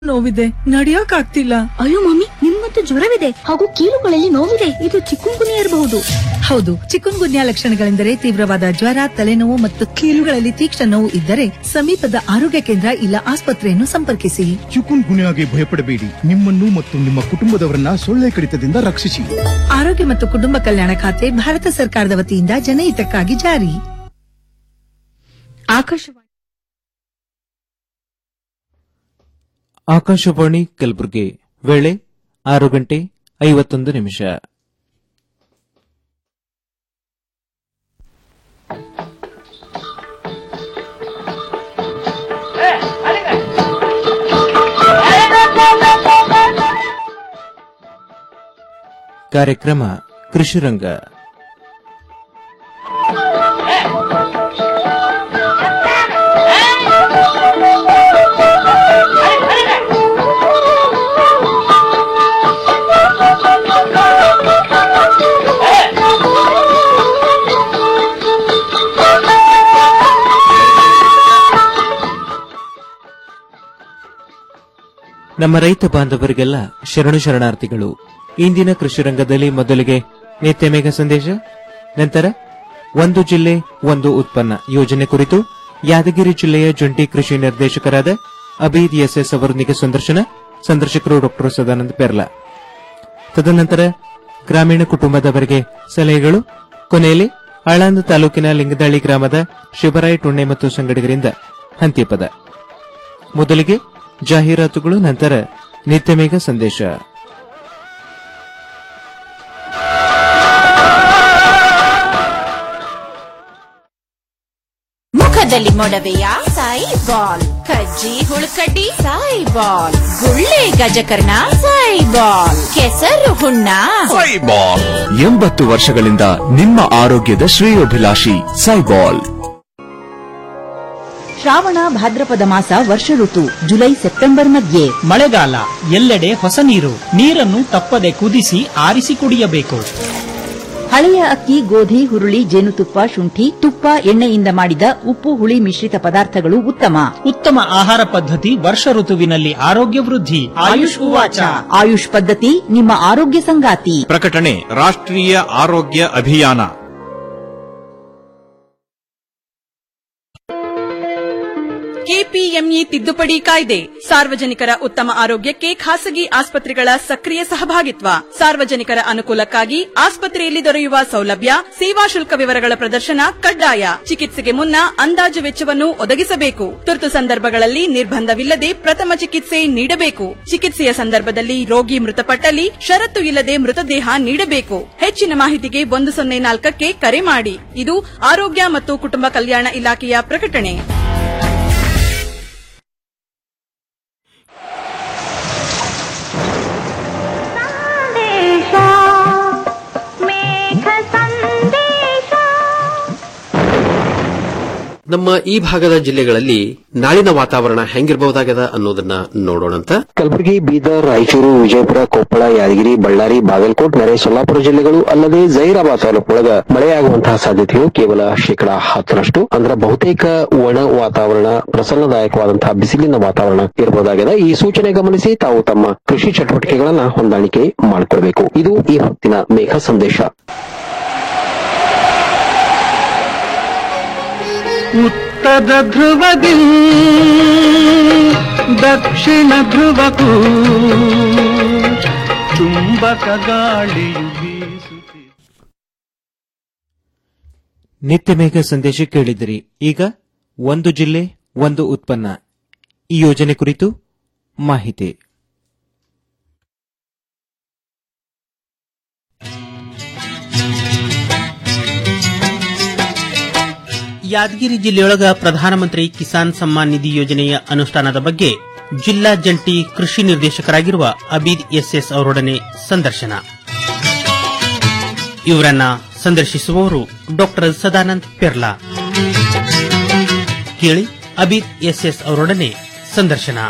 ನೋವಿದೆ ನಡಿಯಕ್ ಆಗ್ತಿಲ್ಲ ಅಯ್ಯೋ ಮಮ್ಮಿ ನಿಮ್ಮಂತೂ ಜ್ವರವಿದೆ ಹಾಗೂ ಕೀಲುಗಳಲ್ಲಿ ನೋವಿದೆ ಇದು ಚಿಕ್ಕುಂಗುನಿ ಇರಬಹುದು ಹೌದು ಚಿಕನ್ ಗುನ್ಯಾ ಲಕ್ಷಣಗಳೆಂದರೆ ತೀವ್ರವಾದ ಜ್ವರ ತಲೆನೋವು ಮತ್ತು ಕೀಲುಗಳಲ್ಲಿ ತೀಕ್ಷ್ಣ ನೋವು ಇದ್ದರೆ ಸಮೀಪದ ಆರೋಗ್ಯ ಕೇಂದ್ರ ಇಲ್ಲ ಆಸ್ಪತ್ರೆಯನ್ನು ಸಂಪರ್ಕಿಸಿ ಚಿಕುನ್ ಗುನ್ಯಾಗೆ ಭಯಪಡಬೇಡಿ ನಿಮ್ಮನ್ನು ಮತ್ತು ನಿಮ್ಮ ಕುಟುಂಬದವರನ್ನ ಸೊಳ್ಳೆ ಕಡಿತದಿಂದ ರಕ್ಷಿಸಿ ಆರೋಗ್ಯ ಮತ್ತು ಕುಟುಂಬ ಕಲ್ಯಾಣ ಖಾತೆ ಭಾರತ ಸರ್ಕಾರದ ವತಿಯಿಂದ ಜನಹಿತಕ್ಕಾಗಿ ಜಾರಿ ಆಕಾಶವಾಣಿ ಆಕಾಶವಾಣಿ ಕಲಬುರಗಿ ವೇಳೆ ಆರು ಗಂಟೆ ಐವತ್ತೊಂದು ನಿಮಿಷ ಕಾರ್ಯಕ್ರಮ ಕೃಷಿರಂಗ ನಮ್ಮ ರೈತ ಬಾಂಧವರಿಗೆಲ್ಲ ಶರಣು ಶರಣಾರ್ಥಿಗಳು ಇಂದಿನ ಕೃಷಿ ರಂಗದಲ್ಲಿ ಮೊದಲಿಗೆ ನಿತ್ಯ ಮೇಘ ಸಂದೇಶ ನಂತರ ಒಂದು ಜಿಲ್ಲೆ ಒಂದು ಉತ್ಪನ್ನ ಯೋಜನೆ ಕುರಿತು ಯಾದಗಿರಿ ಜಿಲ್ಲೆಯ ಜಂಟಿ ಕೃಷಿ ನಿರ್ದೇಶಕರಾದ ಅಬೀದ್ ಎಸ್ಎಸ್ ಅವರೊಂದಿಗೆ ಸಂದರ್ಶನ ಸಂದರ್ಶಕರು ಡಾಕ್ಟರ್ ಸದಾನಂದ ಪೆರ್ಲಾ ತದನಂತರ ಗ್ರಾಮೀಣ ಕುಟುಂಬದವರಿಗೆ ಸಲಹೆಗಳು ಕೊನೆಯಲ್ಲಿ ಆಳಂದ ತಾಲೂಕಿನ ಲಿಂಗದಳ್ಳಿ ಗ್ರಾಮದ ಶಿವರಾಯ ಟುಣ್ಣೆ ಮತ್ತು ಸಂಗಡಿಗರಿಂದ ಹಂತಿಪದ ಮೊದಲಿಗೆ ಜಾಹೀರಾತುಗಳು ನಂತರ ನಿತ್ಯಮೇಘ ಸಂದೇಶ ಮುಖದಲ್ಲಿ ಮೊಡವೆಯ ಸಾಯಿ ಬಾಲ್ ಕಜ್ಜಿ ಹುಳುಕಡ್ಡಿ ಸಾಯಿ ಬಾಲ್ ಗುಳ್ಳೆ ಗಜಕರ್ಣ ಸಾಯಿ ಬಾಲ್ ಕೆಸರು ಹುಣ್ಣ ಸೈಬಾಲ್ ಎಂಬತ್ತು ವರ್ಷಗಳಿಂದ ನಿಮ್ಮ ಆರೋಗ್ಯದ ಶ್ರೇಯೋಭಿಲಾಷಿ ಸೈಬಾಲ್ ಶ್ರಾವಣ ಭಾದ್ರಪದ ಮಾಸ ವರ್ಷ ಋತು ಜುಲೈ ಸೆಪ್ಟೆಂಬರ್ ಮಧ್ಯೆ ಮಳೆಗಾಲ ಎಲ್ಲೆಡೆ ಹೊಸ ನೀರು ನೀರನ್ನು ತಪ್ಪದೆ ಕುದಿಸಿ ಆರಿಸಿ ಕುಡಿಯಬೇಕು ಹಳೆಯ ಅಕ್ಕಿ ಗೋಧಿ ಹುರುಳಿ ಜೇನುತುಪ್ಪ ಶುಂಠಿ ತುಪ್ಪ ಎಣ್ಣೆಯಿಂದ ಮಾಡಿದ ಉಪ್ಪು ಹುಳಿ ಮಿಶ್ರಿತ ಪದಾರ್ಥಗಳು ಉತ್ತಮ ಉತ್ತಮ ಆಹಾರ ಪದ್ಧತಿ ವರ್ಷ ಋತುವಿನಲ್ಲಿ ಆರೋಗ್ಯ ವೃದ್ಧಿ ಆಯುಷ್ ಉವಾಚ ಆಯುಷ್ ಪದ್ಧತಿ ನಿಮ್ಮ ಆರೋಗ್ಯ ಸಂಗಾತಿ ಪ್ರಕಟಣೆ ರಾಷ್ಟ್ರೀಯ ಆರೋಗ್ಯ ಅಭಿಯಾನ ಕೆಪಿಎಂಇ ತಿದ್ದುಪಡಿ ಕಾಯ್ದೆ ಸಾರ್ವಜನಿಕರ ಉತ್ತಮ ಆರೋಗ್ಯಕ್ಕೆ ಖಾಸಗಿ ಆಸ್ಪತ್ರೆಗಳ ಸಕ್ರಿಯ ಸಹಭಾಗಿತ್ವ ಸಾರ್ವಜನಿಕರ ಅನುಕೂಲಕ್ಕಾಗಿ ಆಸ್ಪತ್ರೆಯಲ್ಲಿ ದೊರೆಯುವ ಸೌಲಭ್ಯ ಸೇವಾ ಶುಲ್ಕ ವಿವರಗಳ ಪ್ರದರ್ಶನ ಕಡ್ಡಾಯ ಚಿಕಿತ್ಸೆಗೆ ಮುನ್ನ ಅಂದಾಜು ವೆಚ್ಚವನ್ನು ಒದಗಿಸಬೇಕು ತುರ್ತು ಸಂದರ್ಭಗಳಲ್ಲಿ ನಿರ್ಬಂಧವಿಲ್ಲದೆ ಪ್ರಥಮ ಚಿಕಿತ್ಸೆ ನೀಡಬೇಕು ಚಿಕಿತ್ಸೆಯ ಸಂದರ್ಭದಲ್ಲಿ ರೋಗಿ ಮೃತಪಟ್ಟಲ್ಲಿ ಷರತ್ತು ಇಲ್ಲದೆ ಮೃತದೇಹ ನೀಡಬೇಕು ಹೆಚ್ಚಿನ ಮಾಹಿತಿಗೆ ಒಂದು ಸೊನ್ನೆ ನಾಲ್ಕಕ್ಕೆ ಕರೆ ಮಾಡಿ ಇದು ಆರೋಗ್ಯ ಮತ್ತು ಕುಟುಂಬ ಕಲ್ಯಾಣ ಇಲಾಖೆಯ ಪ್ರಕಟಣೆ ನಮ್ಮ ಈ ಭಾಗದ ಜಿಲ್ಲೆಗಳಲ್ಲಿ ನಾಳಿನ ವಾತಾವರಣ ಹೆಂಗಿರಬಹುದಾಗದ ಅನ್ನೋದನ್ನ ನೋಡೋಣಂತ ಕಲಬುರಗಿ ಬೀದರ್ ರಾಯಚೂರು ವಿಜಯಪುರ ಕೊಪ್ಪಳ ಯಾದಗಿರಿ ಬಳ್ಳಾರಿ ಬಾಗಲಕೋಟ್ ನೆರೆ ಸೊಲ್ಲಾಪುರ ಜಿಲ್ಲೆಗಳು ಅಲ್ಲದೆ ಜೈರಾಬಾದ್ ತಾಲೂಕೊಳಗ ಮಳೆಯಾಗುವಂತಹ ಸಾಧ್ಯತೆಯು ಕೇವಲ ಶೇಕಡಾ ಹತ್ತರಷ್ಟು ಅಂದ್ರೆ ಬಹುತೇಕ ಒಣ ವಾತಾವರಣ ಪ್ರಸನ್ನದಾಯಕವಾದಂತಹ ಬಿಸಿಲಿನ ವಾತಾವರಣ ಇರಬಹುದಾಗಿದೆ ಈ ಸೂಚನೆ ಗಮನಿಸಿ ತಾವು ತಮ್ಮ ಕೃಷಿ ಚಟುವಟಿಕೆಗಳನ್ನ ಹೊಂದಾಣಿಕೆ ಮಾಡಿಕೊಳ್ಬೇಕು ಇದು ಈ ಹೊತ್ತಿನ ಮೇಘ ಸಂದೇಶ ಉತ್ತರ ಧ್ರುವದಿ ದಕ್ಷಿಣ ಧ್ರುವಕ್ಕೂ ಚುಂಬಕ ಗಾಳಿಯು ಬೀಸುತ್ತಿದೆ ನಿತ್ಯಮೇಘ ಸಂದೇಶ ಕೇಳಿದಿರಿ ಈಗ ಒಂದು ಜಿಲ್ಲೆ ಒಂದು ಉತ್ಪನ್ನ ಈ ಯೋಜನೆ ಕುರಿತು ಮಾಹಿತಿ ಯಾದಗಿರಿ ಜಿಲ್ಲೆಯೊಳಗ ಪ್ರಧಾನಮಂತ್ರಿ ಕಿಸಾನ್ ಸಮ್ಮಾನ್ ನಿಧಿ ಯೋಜನೆಯ ಅನುಷ್ಠಾನದ ಬಗ್ಗೆ ಜಿಲ್ಲಾ ಜಂಟಿ ಕೃಷಿ ನಿರ್ದೇಶಕರಾಗಿರುವ ಅಬೀದ್ ಎಸ್ಎಸ್ ಅವರೊಡನೆ ಸಂದರ್ಶನ ಇವರನ್ನ ಸಂದರ್ಶಿಸುವವರು ಡಾಕ್ಟರ್ ಸದಾನಂದ್ ಪೆರ್ಲಾ ಕೇಳಿ ಅಬೀದ್ ಎಸ್ಎಸ್ ಅವರೊಡನೆ ಸಂದರ್ಶನ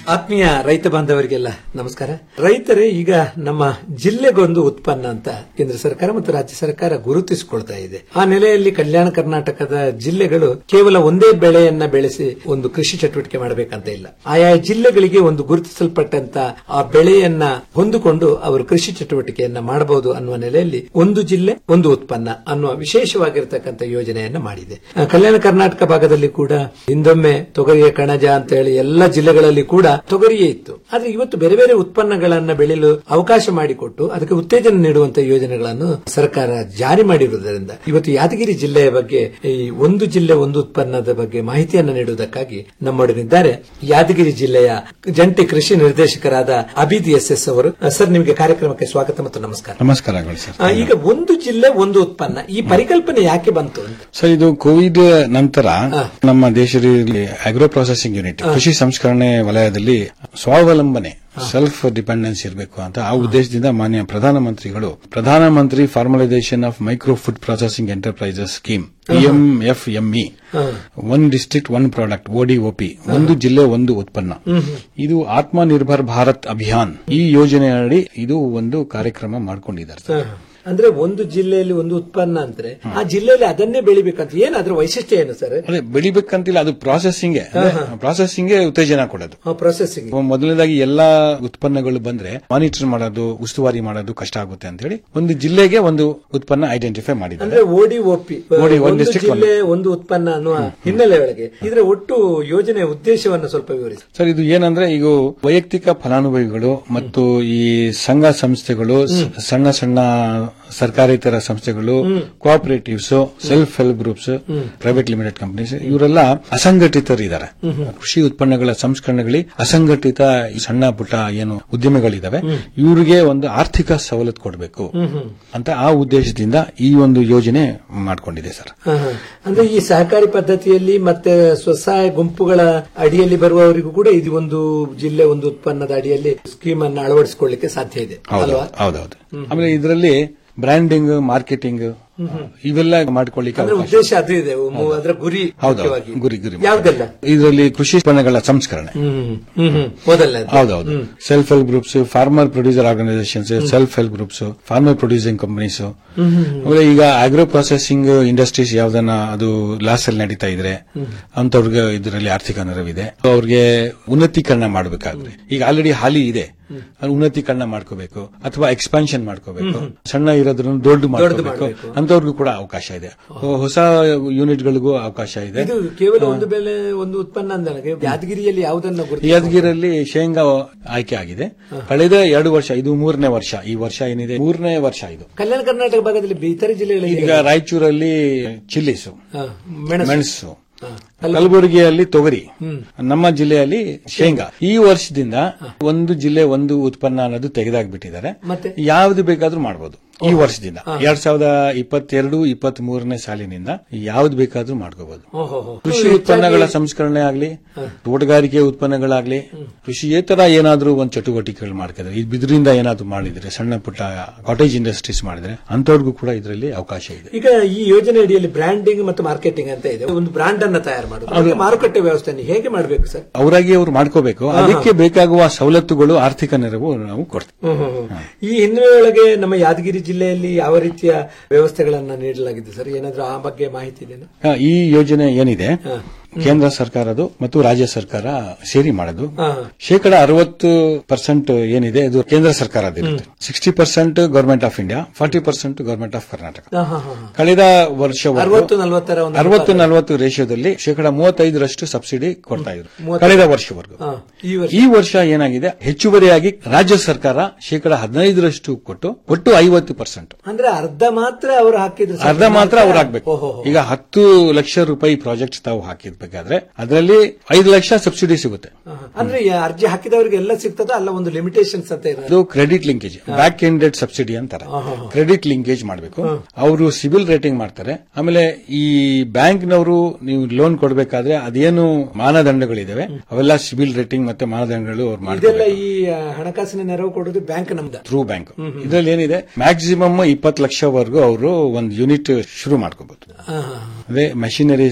ಆತ್ಮೀಯ ರೈತ ಬಾಂಧವರಿಗೆಲ್ಲ ನಮಸ್ಕಾರ ರೈತರೇ ಈಗ ನಮ್ಮ ಜಿಲ್ಲೆಗೊಂದು ಉತ್ಪನ್ನ ಅಂತ ಕೇಂದ್ರ ಸರ್ಕಾರ ಮತ್ತು ರಾಜ್ಯ ಸರ್ಕಾರ ಗುರುತಿಸಿಕೊಳ್ತಾ ಇದೆ ಆ ನೆಲೆಯಲ್ಲಿ ಕಲ್ಯಾಣ ಕರ್ನಾಟಕದ ಜಿಲ್ಲೆಗಳು ಕೇವಲ ಒಂದೇ ಬೆಳೆಯನ್ನ ಬೆಳೆಸಿ ಒಂದು ಕೃಷಿ ಚಟುವಟಿಕೆ ಮಾಡಬೇಕಂತ ಇಲ್ಲ ಆಯಾ ಜಿಲ್ಲೆಗಳಿಗೆ ಒಂದು ಗುರುತಿಸಲ್ಪಟ್ಟಂತ ಆ ಬೆಳೆಯನ್ನ ಹೊಂದಿಕೊಂಡು ಅವರು ಕೃಷಿ ಚಟುವಟಿಕೆಯನ್ನ ಮಾಡಬಹುದು ಅನ್ನುವ ನೆಲೆಯಲ್ಲಿ ಒಂದು ಜಿಲ್ಲೆ ಒಂದು ಉತ್ಪನ್ನ ಅನ್ನುವ ವಿಶೇಷವಾಗಿರತಕ್ಕಂಥ ಯೋಜನೆಯನ್ನ ಮಾಡಿದೆ ಆ, ಕಲ್ಯಾಣ ಕರ್ನಾಟಕ ಭಾಗದಲ್ಲಿ ಕೂಡ ಹಿಂದೊಮ್ಮೆ ತೊಗರಿಯ ಕಣಜ ಅಂತ ಹೇಳಿ ಎಲ್ಲ ಜಿಲ್ಲೆಗಳಲ್ಲಿ ಕೂಡ ತೊಗರಿಯೇ ಇತ್ತು ಆದ್ರೆ ಇವತ್ತು ಬೇರೆ ಬೇರೆ ಉತ್ಪನ್ನಗಳನ್ನ ಬೆಳೆಯಲು ಅವಕಾಶ ಮಾಡಿಕೊಟ್ಟು ಅದಕ್ಕೆ ಉತ್ತೇಜನ ನೀಡುವಂತಹ ಯೋಜನೆಗಳನ್ನು ಸರ್ಕಾರ ಜಾರಿ ಮಾಡಿರುವುದರಿಂದ ಇವತ್ತು ಯಾದಗಿರಿ ಜಿಲ್ಲೆಯ ಬಗ್ಗೆ ಈ ಒಂದು ಜಿಲ್ಲೆ ಒಂದು ಉತ್ಪನ್ನದ ಬಗ್ಗೆ ಮಾಹಿತಿಯನ್ನು ನೀಡುವುದಕ್ಕಾಗಿ ನಮ್ಮೊಡನಿದ್ದಾರೆ ಯಾದಗಿರಿ ಜಿಲ್ಲೆಯ ಜಂಟಿ ಕೃಷಿ ನಿರ್ದೇಶಕರಾದ ಅಬಿದ್ ಎಸ್ ಎಸ್ ಅವರು ಸರ್ ನಿಮಗೆ ಕಾರ್ಯಕ್ರಮಕ್ಕೆ ಸ್ವಾಗತ ಮತ್ತು ನಮಸ್ಕಾರ ನಮಸ್ಕಾರಗಳು ಸರ್ ಆ, ಈಗ ಒಂದು ಜಿಲ್ಲೆ ಒಂದು ಉತ್ಪನ್ನ ಈ ಪರಿಕಲ್ಪನೆ ಯಾಕೆ ಬಂತು ಅಂತ ಸರ್ ಇದು ಕೋವಿಡ್ ನಂತರ ನಮ್ಮ ದೇಶದಲ್ಲಿ ಆಗ್ರೋ ಪ್ರೊಸೆಸಿಂಗ್ ಯೂನಿಟ್ ಕೃಷಿ ಸಂಸ್ಕರಣೆ ವಲಯದಲ್ಲಿ ಸ್ವಾವಲಂಬನೆ ಸೆಲ್ಫ್ ಡಿಪೆಂಡೆನ್ಸ್ ಇರಬೇಕು ಅಂತ ಆ ಉದ್ದೇಶದಿಂದ ಮಾನ್ಯ ಪ್ರಧಾನಮಂತ್ರಿಗಳು ಪ್ರಧಾನಮಂತ್ರಿ formalisation of micro food processing enterprises scheme PMFME one district one product ODOP ಒಂದು ಜಿಲ್ಲೆ ಒಂದು ಉತ್ಪನ್ನ ಇದು ಆತ್ಮ ನಿರ್ಭರ್ ಭಾರತ್ ಅಭಿಯಾನ್ ಈ ಯೋಜನೆಯಡಿ ಇದು ಒಂದು ಕಾರ್ಯಕ್ರಮ ಮಾಡ್ಕೊಂಡಿದ್ದಾರೆ ಸರ್. ಅಂದ್ರೆ ಒಂದು ಜಿಲ್ಲೆಯಲ್ಲಿ ಒಂದು ಉತ್ಪನ್ನ ಅಂದ್ರೆ ಆ ಜಿಲ್ಲೆಯಲ್ಲಿ ಅದನ್ನೇ ಬೆಳಿಬೇಕಂತ ಏನ್ ಅದ್ರ ವೈಶಿಷ್ಟ್ಯ ಏನು ಸರ್ ಅದೇ ಬೆಳಿಬೇಕಂತಿಲ್ಲ ಅದು ಪ್ರಾಸೆಸಿಂಗ್ ಪ್ರಾಸೆಸಿಂಗ್ ಉತ್ತೇಜನ ಕೊಡೋದು ಪ್ರೊಸೆಸಿಂಗ್ ಮೊದಲನೇದಾಗಿ ಎಲ್ಲಾ ಉತ್ಪನ್ನಗಳು ಬಂದ್ರೆ ಮಾನಿಟರ್ ಮಾಡೋದು ಉಸ್ತುವಾರಿ ಮಾಡೋದು ಕಷ್ಟ ಆಗುತ್ತೆ ಅಂತ ಹೇಳಿ ಒಂದು ಜಿಲ್ಲೆಗೆ ಒಂದು ಉತ್ಪನ್ನ ಐಡೆಂಟಿಫೈ ಮಾಡಿದ್ದಾರೆ ಅಂದ್ರೆ ಓಡಿ ಒಪಿ OD, one ಒಂದು district, ಜಿಲ್ಲೆ ಒಂದು ಉತ್ಪನ್ನ ಅನ್ನುವ ಹಿನ್ನೆಲೆ ಒಳಗೆ ಇದರ ಒಟ್ಟು ಯೋಜನೆಯ ಉದ್ದೇಶವನ್ನು ಸ್ವಲ್ಪ ವಿವರಿಸಿ ಸರ್ ಇದು ಏನಂದ್ರೆ ಈಗ ವೈಯಕ್ತಿಕ ಫಲಾನುಭವಿಗಳು ಮತ್ತು ಈ ಸಂಘ ಸಂಸ್ಥೆಗಳು ಸ- ಸಣ್ಣ ಸಣ್ಣ ಸರ್ಕಾರೇತರ ಸಂಸ್ಥೆಗಳು cooperatives self help groups private limited companies ಇವರೆಲ್ಲ ಅಸಂಘಟಿತರಿದ್ದಾರೆ ಕೃಷಿ ಉತ್ಪನ್ನಗಳ ಸಂಸ್ಕರಣೆಗಳಿಗೆ ಅಸಂಘಟಿತ ಈ ಸಣ್ಣ ಪುಟ್ಟ ಏನು ಉದ್ಯಮಿಗಳಿದಾವೆ ಇವರಿಗೆ ಒಂದು ಆರ್ಥಿಕ ಸವಲತ್ತು ಕೊಡಬೇಕು ಅಂತ ಆ ಉದ್ದೇಶದಿಂದ ಈ ಒಂದು ಯೋಜನೆ ಮಾಡ್ಕೊಂಡಿದೆ ಸರ್ ಹ, ಹ. ಅಂದ್ರೆ ಈ ಸಹಕಾರಿ ಪದ್ಧತಿಯಲ್ಲಿ ಮತ್ತೆ ಸ್ವಸಹಾಯ ಗುಂಪುಗಳ ಅಡಿಯಲ್ಲಿ ಬರುವವರಿಗೂ ಕೂಡ ಇದು ಒಂದು ಜಿಲ್ಲೆ ಒಂದು ಉತ್ಪನ್ನದ ಅಡಿಯಲ್ಲಿ ಸ್ಕೀಮ್ ಅನ್ನು ಅಳವಡಿಸಿಕೊಳ್ಳಿಕ್ಕೆ ಸಾಧ್ಯ ಇದೆ ಹೌದು ಅಲ್ವಾ ಹೌದೌದು ಆಮೇಲೆ ಇದರಲ್ಲಿ ಬ್ರ್ಯಾಂಡಿಂಗ್ ಮಾರ್ಕೆಟಿಂಗ್ ಇವೆಲ್ಲ ಮಾಡ್ಕೊಳ್ಳಿಕ್ಕೆ ಅಂದ್ರೆ ಅವಕಾಶ ಉದ್ದೇಶ ಅದು ಇದೆ ಮು- ಅದರ ಗುರಿ ಹೌದು ಮುಖ್ಯವಾಗಿ. ಗುರಿ ಗುರಿ ಯಾವ್ದೆಲ್ಲ ಇದರಲ್ಲಿ ಕೃಷಿ ಉತ್ಪನ್ನಗಳ ಸಂಸ್ಕರಣೆ ಹ್ಮ್ ಹ್ಮ್ ಹ್ಮ್ ಮೊದಲನೇದು ಹೌದೌದು self help groups farmer producer organisations self help groups farmer producing companies ಆಮೇಲೆ ಈಗ ಆಗ್ರೋ ಪ್ರೊಸೆಸಿಂಗ್ ಇಂಡಸ್ಟ್ರೀಸ್ ಯಾವ್ದನ್ನ ಅದು ಲಾಸ್ ಅಲ್ಲಿ ನಡೀತಾ ಇದ್ರೆ ಅಂತವ್ರಿಗೆ ಇದರಲ್ಲಿ ಆರ್ಥಿಕ ನೆರವಿದೆ ಅವ್ರಿಗೆ ಉನ್ನತೀಕರಣ ಮಾಡಬೇಕಾದ್ರೆ ಈಗ ಆಲ್ರೆಡಿ ಹಾಲಿ ಇದೆ ಅದು ಉನ್ನತೀಕರಣ ಮಾಡ್ಕೋಬೇಕು ಅಥವಾ ಎಕ್ಸ್ಪಾನ್ಷನ್ ಮಾಡ್ಕೋಬೇಕು ಸಣ್ಣ ಇರೋದ್ರನ್ನು ದೊಡ್ಡ ಮಾಡ್ಕೋಬೇಕು ಅಂತವ್ರಿಗೂ ಕೂಡ ಅವಕಾಶ ಇದೆ ಹೊಸ ಯೂನಿಟ್ಗಳಿಗೂ ಅವಕಾಶ ಇದೆ ಇದು ಕೇವಲ ಒಂದು ಬೆಲೆ ಒಂದು ಉತ್ಪನ್ನ ಅಂದಾಗ ಯಾದಗಿರಿಯಲ್ಲಿ ಯಾವುದನ್ನ ಗುರುತು ಯಾದಗಿರಲ್ಲಿ ಶೇಂಗಾ ಆಯ್ಕೆ ಆಗಿದೆ ಕಳೆದ ಎರಡು ವರ್ಷ ಇದು ಮೂರನೇ ವರ್ಷ ಈ ವರ್ಷ ಏನಿದೆ ಮೂರನೇ ವರ್ಷ ಇದು ಕಲ್ಯಾಣ ಕರ್ನಾಟಕ ಭಾಗದಲ್ಲಿ ಬಿ- ಇತರೆ ಜಿಲ್ಲೆಗಳಲ್ಲಿ ಈಗ ರಾಯಚೂರಲ್ಲಿ ಚಿಲ್ಲಿಸು ಹ, ಮೆಣಸು. ಮೆಣಸು ಕಲಬುರಗಿಯಲ್ಲಿ ತೊಗರಿ ನಮ್ಮ ಜಿಲ್ಲೆಯಲ್ಲಿ ಶೇಂಗಾ ಈ ವರ್ಷದಿಂದ ಒಂದು ಜಿಲ್ಲೆ ಒಂದು ಉತ್ಪನ್ನ ಅನ್ನೋದು ತೆಗೆದಾಗ್ಬಿಟ್ಟಿದ್ದಾರೆ ಮತ್ತೆ ಯಾವ್ದು ಬೇಕಾದ್ರೂ ಮಾಡಬಹುದು ಈ ವರ್ಷದಿಂದ ಎರಡ್ ಸಾವಿರದ ಇಪ್ಪತ್ತೆರಡು ಇಪ್ಪತ್ತ್ ಮೂರನೇ ಸಾಲಿನಿಂದ ಯಾವ್ದು ಬೇಕಾದ್ರೂ ಮಾಡ್ಕೋಬಹುದು ಓಹೋ ಹೋ. ಕೃಷಿ ಉತ್ಪನ್ನಗಳ ಸಂಸ್ಕರಣೆ ಆಗ್ಲಿ ತೋಟಗಾರಿಕೆ ಉತ್ಪನ್ನಗಳಾಗ್ಲಿ ಕೃಷಿಯೇತರ ಏನಾದ್ರೂ ಒಂದು ಚಟುವಟಿಕೆಗಳು ಮಾಡ್ತಿದ್ರೆ ಈ ಬಿದಿರಿಂದ ಏನಾದ್ರೂ ಮಾಡಿದ್ರೆ ಸಣ್ಣ ಪುಟ್ಟ ಕಾಟೇಜ್ ಇಂಡಸ್ಟ್ರೀಸ್ ಮಾಡಿದ್ರೆ ಅಂತವ್ರಿಗೂ ಕೂಡ ಇದರಲ್ಲಿ ಅವಕಾಶ ಇದೆ ಈಗ ಈ ಯೋಜನೆ ಅಡಿಯಲ್ಲಿ ಬ್ರ್ಯಾಂಡಿಂಗ್ ಮತ್ತು ಮಾರ್ಕೆಟಿಂಗ್ ಅಂತ ಇದೆ ಒಂದು ಬ್ರಾಂಡ್ ಅನ್ನ ತಯಾರು ಮಾಡೋದು ಅದಕ್ಕೆ ಮಾರುಕಟ್ಟೆ ವ್ಯವಸ್ಥೆಯನ್ನು ಹೇಗೆ ಮಾಡಬೇಕು ಸರ್ ಅವರಾಗಿ ಅವ್ರು ಮಾಡ್ಕೋಬೇಕು ಅದಕ್ಕೆ ಬೇಕಾಗುವ ಸವಲತ್ತುಗಳು ಆರ್ಥಿಕ ನೆರವು ನಾವು ಕೊಡ್ತೀವಿ ಹ್ಮ್, ಹ್ಮ್, ಹ್ಮ್. ಈ ಹಿನ್ನೆಲೆಯೊಳಗೆ ನಮ್ಮ ಯಾದಗಿರಿ ಜಿಲ್ಲೆಯಲ್ಲಿ ಯಾವ ರೀತಿಯ ವ್ಯವಸ್ಥೆಗಳನ್ನ ನೀಡಲಾಗಿದೆ ಸರ್ ಏನಾದ್ರೂ ಆ ಬಗ್ಗೆ ಮಾಹಿತಿ ಇದೆಯಾ ಆ, ಈ ಯೋಜನೆ ಏನಿದೆ ಕೇಂದ್ರ ಸರ್ಕಾರದ್ದು ಮತ್ತು ರಾಜ್ಯ ಸರ್ಕಾರ ಸೇರಿ ಮಾಡೋದು ಶೇಕಡ ಅರವತ್ತು ಪರ್ಸೆಂಟ್ ಏನಿದೆ ಇದು ಕೇಂದ್ರ ಸರ್ಕಾರದಿರುತ್ತೆ sixty percent government of India forty percent government of Karnataka ಹಾ, ಹಾ, ಹಾ. ಕಳೆದ ವರ್ಷ ಅರವತ್ತು ನಲವತ್ತರ ಒಂದು ಅರವತ್ತು ನಲವತ್ತು ರೇಷಿಯೋದಲ್ಲಿ ಶೇಕಡ ಮೂವತ್ತೈದರಷ್ಟು ಸಬ್ಸಿಡಿ ಕೊಡ್ತಾ ಇದ್ರು ಮೂವತ್ತೈದು. ಕಳೆದ ವರ್ಷವರೆಗೂ ಹಾ, ಈ ವರ್ಷ ಈ ವರ್ಷ ಏನಾಗಿದೆ ಹೆಚ್ಚುವರಿಯಾಗಿ ರಾಜ್ಯ ಸರ್ಕಾರ ಶೇಕಡ ಹದಿನೈದರಷ್ಟು ಕೊಟ್ಟು ಒಟ್ಟು ಐವತ್ತು ಪರ್ಸೆಂಟ್ ಅಂದ್ರೆ ಅರ್ಧ ಮಾತ್ರ ಅವರು ಹಾಕಿದ್ರು ಸರ್. ಅರ್ಧ ಮಾತ್ರ ಅವ್ರು ಹಾಕ್ಬೇಕು ಓಹೋ, ಹೋ. ಈಗ ಹತ್ತು ಲಕ್ಷ ರೂಪಾಯಿ ಪ್ರಾಜೆಕ್ಟ್ ತಾವು ಹಾಕಿರ್ಬೇಕಾದ್ರೆ ಅದರಲ್ಲಿ ಐದು ಲಕ್ಷ ಸಬ್ಸಿಡಿ ಸಿಗುತ್ತೆ ಹಾ, ಹಾ. ಅಂದ್ರೆ ಈ ಅರ್ಜಿ ಹಾಕಿದವರಿಗೆ ಎಲ್ಲ ಸಿಗ್ತದ ಅಲ್ಲ ಒಂದು ಲಿಮಿಟೇಷನ್ಸ್ ಅಂತ ಇರೋದು ಅದು credit linkage back ended subsidy ಅಂತಾರೆ ಕ್ರೆಡಿಟ್ ಲಿಂಕೇಜ್ ಮಾಡಬೇಕು ಅವರು ಸಿಬಿಲ್ ರೇಟಿಂಗ್ ಮಾಡ್ತಾರೆ ಆಮೇಲೆ ಈ ಬ್ಯಾಂಕ್ ನವರು ನೀವು ಲೋನ್ ಕೊಡಬೇಕಾದ್ರೆ ಅದೇನು ಮಾನದಂಡಗಳಿದಾವೆ ಅವೆಲ್ಲ ಸಿಬಿಲ್ ರೇಟಿಂಗ್ ಮತ್ತೆ ಮಾನದಂಡಗಳು ಅವ್ರು ಮಾಡ್ತಾರೆ ಇದೆಲ್ಲ ಈ ಆ, ಹಣಕಾಸಿನ ನೆರವು ಕೊಡೋದು ಬ್ಯಾಂಕ್ ನಮ್ದ ಥ್ರೂ ಬ್ಯಾಂಕ್ ಇದ್ರಲ್ಲಿ ಏನಿದೆ ಮ್ಯಾಕ್ಸಿಮಮ್ ಇಪ್ಪತ್ತು ಲಕ್ಷವರೆಗೂ ಅವರು ಒಂದು ಯೂನಿಟ್ ಶುರು ಮಾಡ್ಕೋಬಹುದು ಹಾ, ಹಾ. ಅದೇ ಮಷಿನರೀಸ್ಗೆ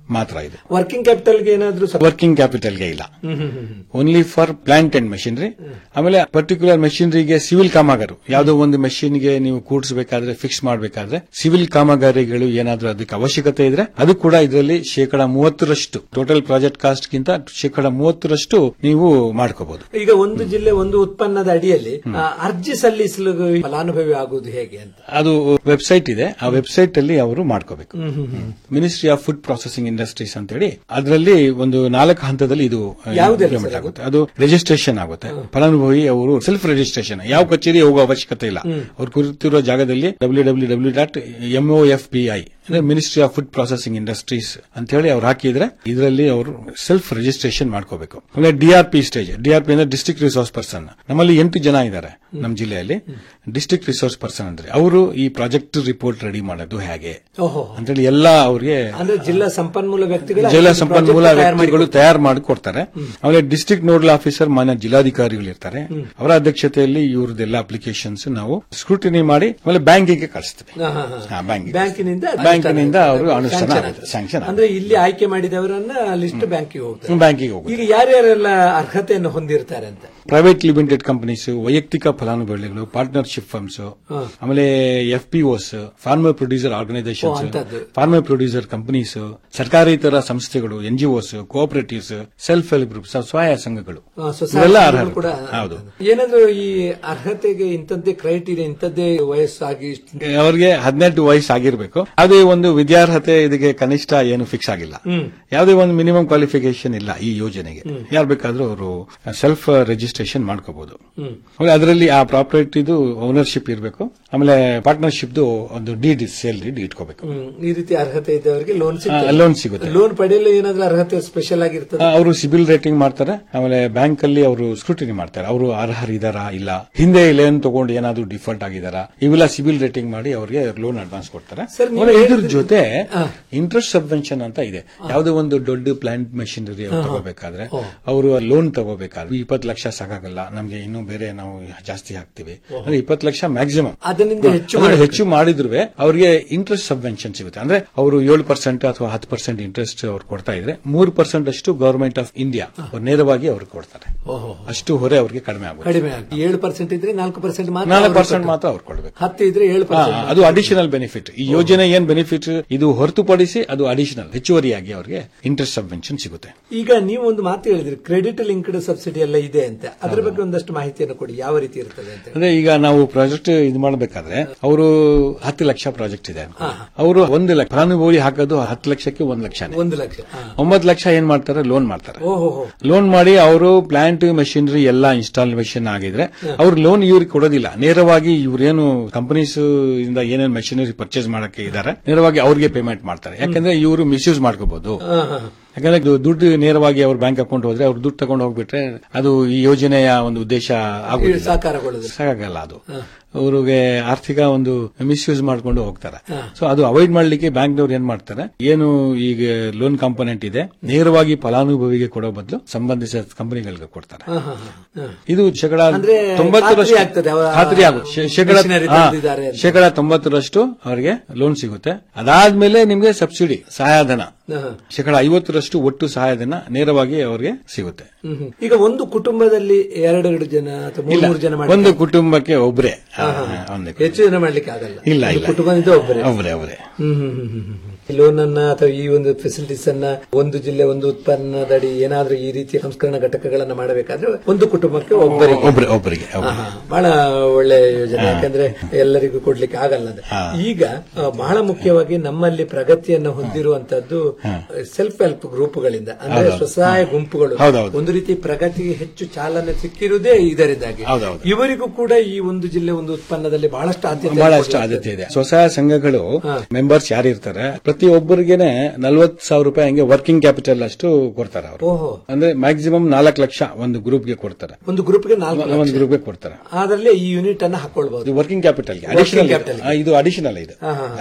ಮಾತ್ರ ಇದೆ ವರ್ಕಿಂಗ್ ಕ್ಯಾಪಿಟಲ್ಗೆ ಏನಾದ್ರೂ ಸ್ವಲ್ಪ- ವರ್ಕಿಂಗ್ ಕ್ಯಾಪಿಟಲ್ಗೆ ಇಲ್ಲ ಹ್ಮ್, ಹ್ಮ್, ಹ್ಮ್, ಹ್ಮ್. Only for plant and machinery ಆಮೇಲೆ ಪರ್ಟಿಕ್ಯುಲರ್ ಮೆಷಿನರಿಗೆ ಸಿವಿಲ್ ಕಾಮಗಾರು ಯಾವುದೋ ಒಂದು ಮೆಷಿನ್ಗೆ ನೀವು ಕೂಡಿಸಬೇಕಾದ್ರೆ ಫಿಕ್ಸ್ ಮಾಡಬೇಕಾದ್ರೆ ಸಿವಿಲ್ ಕಾಮಗಾರಿಗಳು ಏನಾದ್ರೂ ಅದಕ್ಕೆ ಅವಶ್ಯಕತೆ ಇದ್ರೆ ಅದು ಕೂಡ ಇದರಲ್ಲಿ ಶೇಕಡ ಮೂವತ್ತರಷ್ಟು ಟೋಟಲ್ ಪ್ರಾಜೆಕ್ಟ್ ಕಾಸ್ಟ್ ಗಿಂತ ಶೇಕಡ ಮೂವತ್ತರಷ್ಟು ನೀವು ಮಾಡ್ಕೋಬಹುದು ಈಗ ಒಂದು ಜಿಲ್ಲೆ ಒಂದು ಉತ್ಪನ್ನದ ಅಡಿಯಲ್ಲಿ ಆ, ಅರ್ಜಿ ಸಲ್ಲಿಸಲು ಫಲಾನುಭವಿ ಆಗುವುದು ಹೇಗೆ ಅಂತ ಅದು ವೆಬ್ಸೈಟ್ ಇದೆ ಆ ವೆಬ್ಸೈಟ್ ಅಲ್ಲಿ ಅವರು ಮಾಡ್ಕೋಬೇಕು ಹ್ಮ್, ಹ್ಮ್, ಹ್ಮ್. Ministry of food processing industries ಅಂತ ಹೇಳಿ ಅದರಲ್ಲಿ ಒಂದು ನಾಲ್ಕು ಹಂತದಲ್ಲಿ ಇದು ಆ, ಯಾವುದೆಲ್ಲ implement ಸರ್ ಆಗುತ್ತೆ ಅದು ರಿಜಿಸ್ಟ್ರೇಷನ್ ಆಗುತ್ತೆ ಫಲಾನುಭವಿ ಅವರು ಸೆಲ್ಫ್ ರಿಜಿಸ್ಟ್ರೇಷನ್ ಯಾವ ಕಚೇರಿ ಹೋಗೋ ಅವಶ್ಯಕತೆ ಇಲ್ಲ ಹ್ಮ್. ಅವ್ರು ಕುರಿತಿರೋ ಜಾಗದಲ್ಲಿ W W W dot M O F P ಅಂದ್ರೆ ministry of food processing industries ಅಂತ ಹೇಳಿ ಅವ್ರು ಹಾಕಿದ್ರೆ ಇದರಲ್ಲಿ ಅವರು ಸೆಲ್ಫ್ ರಿಜಿಸ್ಟ್ರೇಷನ್ ಮಾಡ್ಕೋಬೇಕು ಆಮೇಲೆ ಡಿಆರ್ಪಿ ಸ್ಟೇಜ್ ಡಿಆರ್ಪಿ ಅಂದ್ರೆ ಡಿಸ್ಟ್ರಿಕ್ಟ್ ರಿಸೋರ್ಸ್ ಪರ್ಸನ್ ನಮ್ಮಲ್ಲಿ ಎಂಟು ಜನ ಇದ್ದಾರೆ ನಮ್ಮ ಜಿಲ್ಲೆಯಲ್ಲಿ ಡಿಸ್ಟ್ರಿಕ್ಟ್ ರಿಸೋರ್ಸ್ ಪರ್ಸನ್ ಅಂದ್ರೆ ಅವರು ಈ ಪ್ರಾಜೆಕ್ಟ್ ರಿಪೋರ್ಟ್ ರೆಡಿ ಮಾಡೋದು ಹೇಗೆ ಓಹೋ ಅಂತೇಳಿ ಎಲ್ಲ ಅವ್ರಿಗೆ ಅಂದ್ರೆ ಜಿಲ್ಲಾ ಸಂಪನ್ಮೂಲ ವ್ಯಕ್ತಿಗಳ ಜಿಲ್ಲಾ ಸಂಪನ್ಮೂಲ project ತಯಾರು ಮಾಡಿ ವ್ಯಕ್ತಿಗಳು ತಯಾರು ಮಾಡಿ ಕೊಡ್ತಾರೆ ಆಮೇಲೆ ಡಿಸ್ಟ್ರಿಕ್ಟ್ ನೋಡಲ್ ಆಫೀಸರ್ ಮಾನ್ಯ ಜಿಲ್ಲಾಧಿಕಾರಿಗಳು ಇರ್ತಾರೆ ಅವರ ಅಧ್ಯಕ್ಷತೆಯಲ್ಲಿ ಇವ್ರದ್ದೆಲ್ಲ ಅಪ್ಲಿಕೇಶನ್ಸ್ ನಾವು ಸ್ಕ್ರೂಟಿನಿ ಮಾಡಿ ಆಮೇಲೆ ಬ್ಯಾಂಕಿಗೆ ಕಳಿಸ್ತೀವಿ ಹಾ, ಹಾ, ಹಾ. ಹಾ, ಬ್ಯಾಂಕಿಗೆ ಬ್ಯಾಂಕಿನಿಂದ ಬ್ಯಾಂಕಿನಿಂದ ಅವರು Sanction ಅನುಷ್ಠಾನ ಆಗುತ್ತೆ. ಆಗುತ್ತೆ ಸ್ಯಾಂಕ್ಷನ್ ಅಂದ್ರೆ ಇಲ್ಲಿ ಆಯ್ಕೆ ಮಾಡಿದವರನ್ನ ಲಿಸ್ಟ್ ಬ್ಯಾಂಕಿಗೆ ಹೋಗ್ತಾರೆ ಬ್ಯಾಂಕಿಗೆ ಹೋಗುತ್ತೆ ಈಗ ಯಾರ್ಯಾರೆಲ್ಲ ಅರ್ಹತೆಯನ್ನು ಹೊಂದಿರ್ತಾರೆ ಅಂತ ಪ್ರೈವೇಟ್ ಲಿಮಿಟೆಡ್ ಕಂಪನೀಸ್ ವೈಯಕ್ತಿಕ ಫಲಾನುಭವಿಗಳು ಪಾರ್ಟ್ನರ್ಶಿಪ್ ಫರ್ಮ್ಸ್ ಹಾ. ಆಮೇಲೆ F P Os farmer producer organisations ಓ, ಅಂಥದ್ದು. ಫಾರ್ಮರ್ ಪ್ರೊಡ್ಯೂಸರ್ ಕಂಪನೀಸ್ ಸರ್ಕಾರೇತರ ಸಂಸ್ಥೆಗಳು NGOs cooperatives self help groups ಸ್ವಸಹಾಯ ಸಂಘಗಳು ಆ, society ಇವೆಲ್ಲ ಗಳು ಅರ್ಹರು ಕೂಡ ಹೌದು ಏನಾದ್ರು ಈ ಅರ್ಹತೆಗೆ ಇಂಥದ್ದೇ ಕ್ರೈಟೀರಿಯಾ ಇಂಥದ್ದೇ ವಯಸ್ಸಾಗಿ ಇಷ್ಟು- ಅವರಿಗೆ ಹದಿನೆಂಟು ವಯಸ್ಸು ಆಗಿರ್ಬೇಕು ಯಾವುದೇ ಒಂದು ವಿದ್ಯಾರ್ಹತೆ ಇದಕ್ಕೆ ಕನಿಷ್ಠ ಏನು ಫಿಕ್ಸ್ ಆಗಿಲ್ಲ ಹ್ಮ್. ಯಾವುದೇ ಒಂದು ಮಿನಿಮಮ್ ಕ್ವಾಲಿಫಿಕೇಶನ್ ಇಲ್ಲ ಈ ಯೋಜನೆಗೆ ಹ್ಮ್. ಯಾರು ಬೇಕಾದ್ರೂ ಅವರು ಸೆಲ್ಫ್ ರಿಜಿಸ್ಟ್ರೇಷನ್ ಮಾಡ್ಕೋಬಹುದು ಹ್ಮ್. ಆಮೇಲೆ ಅದರಲ್ಲಿ ಆ ಪ್ರಾಪರ್ಟಿದು ಓನರ್ಶಿಪ್ ಇರಬೇಕು ಆಮೇಲೆ ಪಾರ್ಟ್ನರ್ಶಿಪ್ದು ಒಂದು ಡೀಡ್ ಸೇಲ್ ಡೀಡ್ ಇಟ್ಕೋಬೇಕು ಹ್ಮ್. ಈ ರೀತಿ ಅರ್ಹತೆ ಇದ್ದವರಿಗೆ ಲೋನ್ ಆ, loan ಸಿಗುತ್ತೆ. ಲೋನ್ ಪಡೆಯಲು ಏನಾದ್ರೂ ಅರ್ಹತೆ ಸ್ಪೆಷಲ್ ಆಗಿರ್ತದೆ ಅವರು ಸಿಬಿಲ್ ರೇಟಿಂಗ್ ಮಾಡ್ತಾರೆ ಆಮೇಲೆ ಬ್ಯಾಂಕ್ ಅಲ್ಲಿ ಅವರು ಸ್ಕ್ರೂಟಿನಿ ಮಾಡ್ತಾರೆ ಅವರು ಅರ್ಹರಿದಾರಾ ಇಲ್ಲ ಹಿಂದೆ ಲೋನ್ ತಗೊಂಡು ಏನಾದ್ರು ಡಿಫಾಲ್ಟ್ ಆಗಿದಾರಾ ಇವೆಲ್ಲ ಸಿಬಿಲ್ ರೇಟಿಂಗ್ ಮಾಡಿ ಅವರಿಗೆ ಲೋನ್ ಅಡ್ವಾನ್ಸ್ ಕೊಡ್ತಾರೆ ಸರ್, ನೀವು ಆಮೇಲೆ ಇದ್ರ ಹೇಳಿದ್ರಿ- ಜೊತೆ ಇಂಟ್ರೆಸ್ಟ್ ಸಬ್ವೆನ್ಷನ್ ಅಂತ ಇದೆ ಯಾವುದೋ ಒಂದು ದೊಡ್ಡ ಪ್ಲಾಂಟ್ ಮೆಷಿನರಿ ಹಾ, ಹಾ. ತಗೋಬೇಕಾದ್ರೆ ಓ. ಅವರು ಲೋನ್ ತಗೋಬೇಕಾದ್ರೆ ಇಪ್ಪತ್ತು ಲಕ್ಷ ಸಾಕಾಗಲ್ಲ ನಮ್ಗೆ ಇನ್ನೂ ಬೇರೆ ನಾವು ಜಾಸ್ತಿ ಹಾಕ್ತಿವಿ ಅಂದ್ರೆ ಇಪ್ಪತ್ತು ಲಕ್ಷ ಮ್ಯಾಕ್ಸಿಮಮ್ ಅದರಿಂದ ಹೆಚ್ಚು ಅದನ್ನ ಮಾಡ್ಬೇಕು. ಹೆಚ್ಚು ಮಾಡಿದ್ರು ಅವರಿಗೆ ಇಂಟ್ರೆಸ್ಟ್ ಸಬ್ವೆನ್ಷನ್ ಸಿಗುತ್ತೆ ಅಂದ್ರೆ ಅವರು ಏಳು ಪರ್ಸೆಂಟ್ ಅಥವಾ ಹತ್ತು ಪರ್ಸೆಂಟ್ ಇಂಟ್ರೆಸ್ಟ್ ಅವ್ರು ಕೊಡ್ತಾ ಇದ್ರೆ ಮೂರು ಪರ್ಸೆಂಟ್ ಅಷ್ಟು ಗವರ್ಮೆಂಟ್ ಆಫ್ ಇಂಡಿಯಾ ಅವ್ರು ನೇರವಾಗಿ ಅವ್ರಿಗೆ ಕೊಡ್ತಾರೆ ಓಹೋ. ಅಷ್ಟು ಹೊರೆ ಅವ್ರಿಗೆ ಕಡಿಮೆ ಆಗುತ್ತೆ ಕಡಿಮೆ ಆಗಿ ಏಳು ಪರ್ಸೆಂಟ್ ಇದ್ರೆ ನಾಲ್ಕು ಪರ್ಸೆಂಟ್ ಮಾತ್ರ ನಾಲ್ಕು ಅವ್ರಿಗೆ ಪರ್ಸೆಂಟ್ ಕೊಡ್ತಾರೆ. ಮಾತ್ರ ಅವ್ರು ಕೊಡಬೇಕು ಹತ್ತು ಇದ್ರೆ ಏಳು ಹಾ, ಪರ್ಸೆಂಟ್ ಅದು ಅಡಿಷನಲ್ ಬೆನಿಫಿಟ್ ಈ ಯೋಜನೆ ಏನ್ ಬೆನಿಫಿಟ್ ಇದು ಹೊರತುಪಡಿಸಿ ಅದು ಅಡಿಷನಲ್ ಹೆಚ್ಚುವರಿಯಾಗಿ ಅವರಿಗೆ ಇಂಟ್ರೆಸ್ಟ್ ಸಬ್ವೆನ್ಷನ್ ಸಿಗುತ್ತೆ ಈಗ ನೀವು ಒಂದು ಮಾತು ಹೇಳಿದ್ರಿ ಕ್ರೆಡಿಟ್ ಲಿಂಕ್ಡ್ ಸಬ್ಸಿಡಿ ಎಲ್ಲ ಇದೆ ಅಂತ ಅದ್ರ ಬಗ್ಗೆ ಒಂದಷ್ಟು ಮಾಹಿತಿಯನ್ನು ಕೊಡಿ ಯಾವ ರೀತಿ ಇರ್ತದೆ ಅಂತ ಅಂದ್ರೆ ಈಗ ನಾವು ಪ್ರಾಜೆಕ್ಟ್ ಇದು ಮಾಡಬೇಕಾದ್ರೆ ಅವರು ಹತ್ತು ಲಕ್ಷ ಪ್ರಾಜೆಕ್ಟ್ ಇದೆ ಹಾ. ಅವರು ಒಂದು ಲಕ್ಷ ಫಲಾನುಭವಿ ಹಾಕೋದು ಹತ್ತು ಲಕ್ಷಕ್ಕೆ ಒಂದು ಲಕ್ಷ ಒಂದು ಲಕ್ಷ ಹಾ. ಒಂಬತ್ತು ಲಕ್ಷ ಏನ್ ಮಾಡ್ತಾರೆ ಲೋನ್ ಮಾಡ್ತಾರೆ ಓಹೋ ಲೋನ್ ಮಾಡಿ ಅವರು ಪ್ಲಾಂಟ್ ಮೆಷಿನರಿ ಎಲ್ಲ ಇನ್ಸ್ಟಾಲೇಷನ್ ಆಗಿದ್ರೆ ಅವ್ರು ಲೋನ್ ಇವ್ರಿಗೆ ಕೊಡೋದಿಲ್ಲ ನೇರವಾಗಿ ಇವ್ರೇನು ಕಂಪನೀಸ್ ಇಂದ ಏನೇನು ಮೆಷಿನರಿ ಪರ್ಚೇಸ್ ಮಾಡಕ್ಕೆ ಇದ್ದಾರೆ ನೇರವಾಗಿ ಅವ್ರಿಗೆ ಪೇಮೆಂಟ್ ಮಾಡ್ತಾರೆ ಯಾಕಂದ್ರೆ ಇವರು ಮಿಸ್ಯೂಸ್ ಮಾಡ್ಕೋಬಹುದು ಹಾ, ಹಾ. ಯಾಕಂದ್ರೆ ಇದು ದುಡ್ಡು ನೇರವಾಗಿ ಅವ್ರ ಬ್ಯಾಂಕ್ ಅಕೌಂಟ್ ಹೋದ್ರೆ ಅವ್ರು ದುಡ್ಡು ತಗೊಂಡು ಹೋಗ್ಬಿಟ್ರೆ ಅದು ಈ ಯೋಜನೆಯ ಒಂದು ಉದ್ದೇಶ ಆಗುದಿಲ್ಲ ಸಾಕಾರಗೊಳ್ಳುದಿಲ್ಲ. ಸಾಕಾಗಲ್ಲ ಅದು ಹಾ. ಅವ್ರಿಗೆ ಆರ್ಥಿಕ ಒಂದು ಮಿಸ್ಯೂಸ್ ಮಾಡ್ಕೊಂಡು ಹೋಗ್ತಾರೆ ಹಾ. ಸೊ ಅದು ಅವಾಯ್ಡ್ ಮಾಡ್ಲಿಕ್ಕೆ ಬ್ಯಾಂಕ್ನವ್ರು ಏನ್ ಮಾಡ್ತಾರೆ ಏನು ಈಗ ಲೋನ್ ಕಾಂಪೊನೆಂಟ್ ಇದೆ ನೇರವಾಗಿ ಫಲಾನುಭವಿಗೆ ಕೊಡೋ ಬದಲು ಸಂಬಂಧಿಸಿದ ಕಂಪನಿಗಳಿಗೆ ಕೊಡ್ತಾರೆ ಹಾ, ಹಾ, ಹಾ. ಹಾ. ಇದು ಶೇಕಡ ಅಂದ್ರೆ ತೊಂಬತ್ತರಷ್ಟು ಖಾತ್ರಿ ಆಗ್ತದೆ ಅವರ ಖಾತ್ರಿ ಆಗುತ್ತೆ ಶೇ- ಶೇಕಡ machinery ಹಾ, ತಂದಿದ್ದಾರೆ ಅಂತ. ಶೇಕಡ ತೊಂಬತ್ತರಷ್ಟು ಅವರಿಗೆ ಲೋನ್ ಸಿಗುತ್ತೆ ಅದಾದ್ಮೇಲೆ ನಿಮ್ಗೆ ಸಬ್ಸಿಡಿ ಸಹಾಯಧನ ಹಾ, ಹಾ. ಶೇಕಡ ಐವತ್ತರಷ್ಟು ಒಟ್ಟು ಸಹಾಯಧನ ನೇರವಾಗಿ ಅವರಿಗೆ ಸಿಗುತ್ತೆ ಹ್ಮ್, ಹ್ಮ್. ಈಗ ಒಂದು ಕುಟುಂಬದಲ್ಲಿ ಎರಡೆರಡು ಜನ ಅಥವಾ ಮೂರು ಇಲ್ಲ ಮೂರು ಜನ ಮಾಡಿ ಒಂದು ಕುಟುಂಬಕ್ಕೆ ಒಬ್ರೆ ಹಾ, ಹಾ. ಒಂದು ಹೆಚ್ಚು ಜನ ಮಾಡ್ಲಿಕ್ಕೆ ಆಗಲ್ಲ ಇಲ್ಲ ಒಂದು ಇಲ್ಲ ಕುಟುಂಬದಿಂದ ಒಬ್ಬರೇ ಒಬ್ರೆ ಒಬ್ರೆ ಹ್ಮ್ ಹ್ಮ್ ಹ್ಮ್ ಹ್ಮ್ ಹ್ಮ್. ಈ ಲೋನ್ ಅನ್ನ ಅಥವಾ ಈ ಒಂದು ಫೆಸಿಲಿಟೀಸ್ ಅನ್ನ ಒಂದು ಜಿಲ್ಲೆ ಒಂದು ಉತ್ಪನ್ನದಡಿ ಏನಾದ್ರೂ ಈ ರೀತಿಯ ಸಂಸ್ಕರಣ ಘಟಕಗಳನ್ನ ಮಾಡಬೇಕಾದ್ರೆ ಒಂದು ಕುಟುಂಬಕ್ಕೆ ಒಬ್ಬರಿಗೆ ಒಬ್ರೆ ಒಬ್ಬರಿಗೆ ಹಾ, ಹಾ. ಬಹಳ ಒಳ್ಳೆ ಯೋಜನೆ ಯಾಕಂದ್ರೆ ಎಲ್ಲರಿಗೂ ಕೊಡ್ಲಿಕ್ಕೆ ಆಗಲ್ಲ ಅದು ಈಗ ಆ, ಬಹಳ ಮುಖ್ಯವಾಗಿ ನಮ್ಮಲ್ಲಿ ಪ್ರಗತಿಯನ್ನು ಹೊಂದಿರುವಂತದ್ದು ಸೆಲ್ಫ್ ಹೆಲ್ಪ್ ಗ್ರೂಪ್ಗಳಿಂದ ಅಂದ್ರೆ ಹೌದೌದು. ಸ್ವಸಹಾಯ ಗುಂಪುಗಳು ಹೌದೌದು. ಒಂದು ರೀತಿ ಪ್ರಗತಿಗೆ ಹೆಚ್ಚು ಚಾಲನೆ ಸಿಕ್ಕಿರುವುದೇ ಇದರಿಂದಾಗಿ ಹೌದೌದು. ಇವರಿಗೂ ಕೂಡ ಈ ಒಂದು ಜಿಲ್ಲೆ ಒಂದು ಉತ್ಪನ್ನದಲ್ಲಿ ಬಹಳಷ್ಟು ಆದ್ಯತೆ ಬಹಳಷ್ಟು ಕೊಡ್ಲಾಗ್ತದೆ. ಆದ್ಯತೆ ಇದೆ ಸ್ವಸಹಾಯ ಸಂಘಗಳು ಮೆಂಬರ್ಸ್ ಯಾರಿರ್ತಾರೆ ಪ್ರತಿಯೊಬ್ಬರಿಗೆನೆ ನಲ್ವತ್ತು ಸಾವಿರ ರೂಪಾಯಿ ಹಂಗೆ ವರ್ಕಿಂಗ್ ಕ್ಯಾಪಿಟಲ್ ಅಷ್ಟು ಕೊಡ್ತಾರೆ ಅವರು ಓಹೋ ಅಂದ್ರೆ ಮ್ಯಾಕ್ಸಿಮಮ್ ನಾಲ್ಕು ಲಕ್ಷ ಒಂದು ಗ್ರೂಪ್ಗೆ ಕೊಡ್ತಾರೆ ಒಂದು ಗ್ರೂಪ್ಗೆ ನಾಲ್ಕು ಒಂದು ಲಕ್ಷ. ಗ್ರೂಪ್ಗೆ ಕೊಡ್ತಾರೆ ಅದರಲ್ಲಿ ಈ ಯೂನಿಟ್ ಅನ್ನ ಹಾಕೊಳ್ಬಹುದು ಇದು working capital Working additional capital. ಇದು ಅಡಿಷನಲ್ ಇದೆ ಹಾ, ಹಾ, ಹಾ. ಹಾ.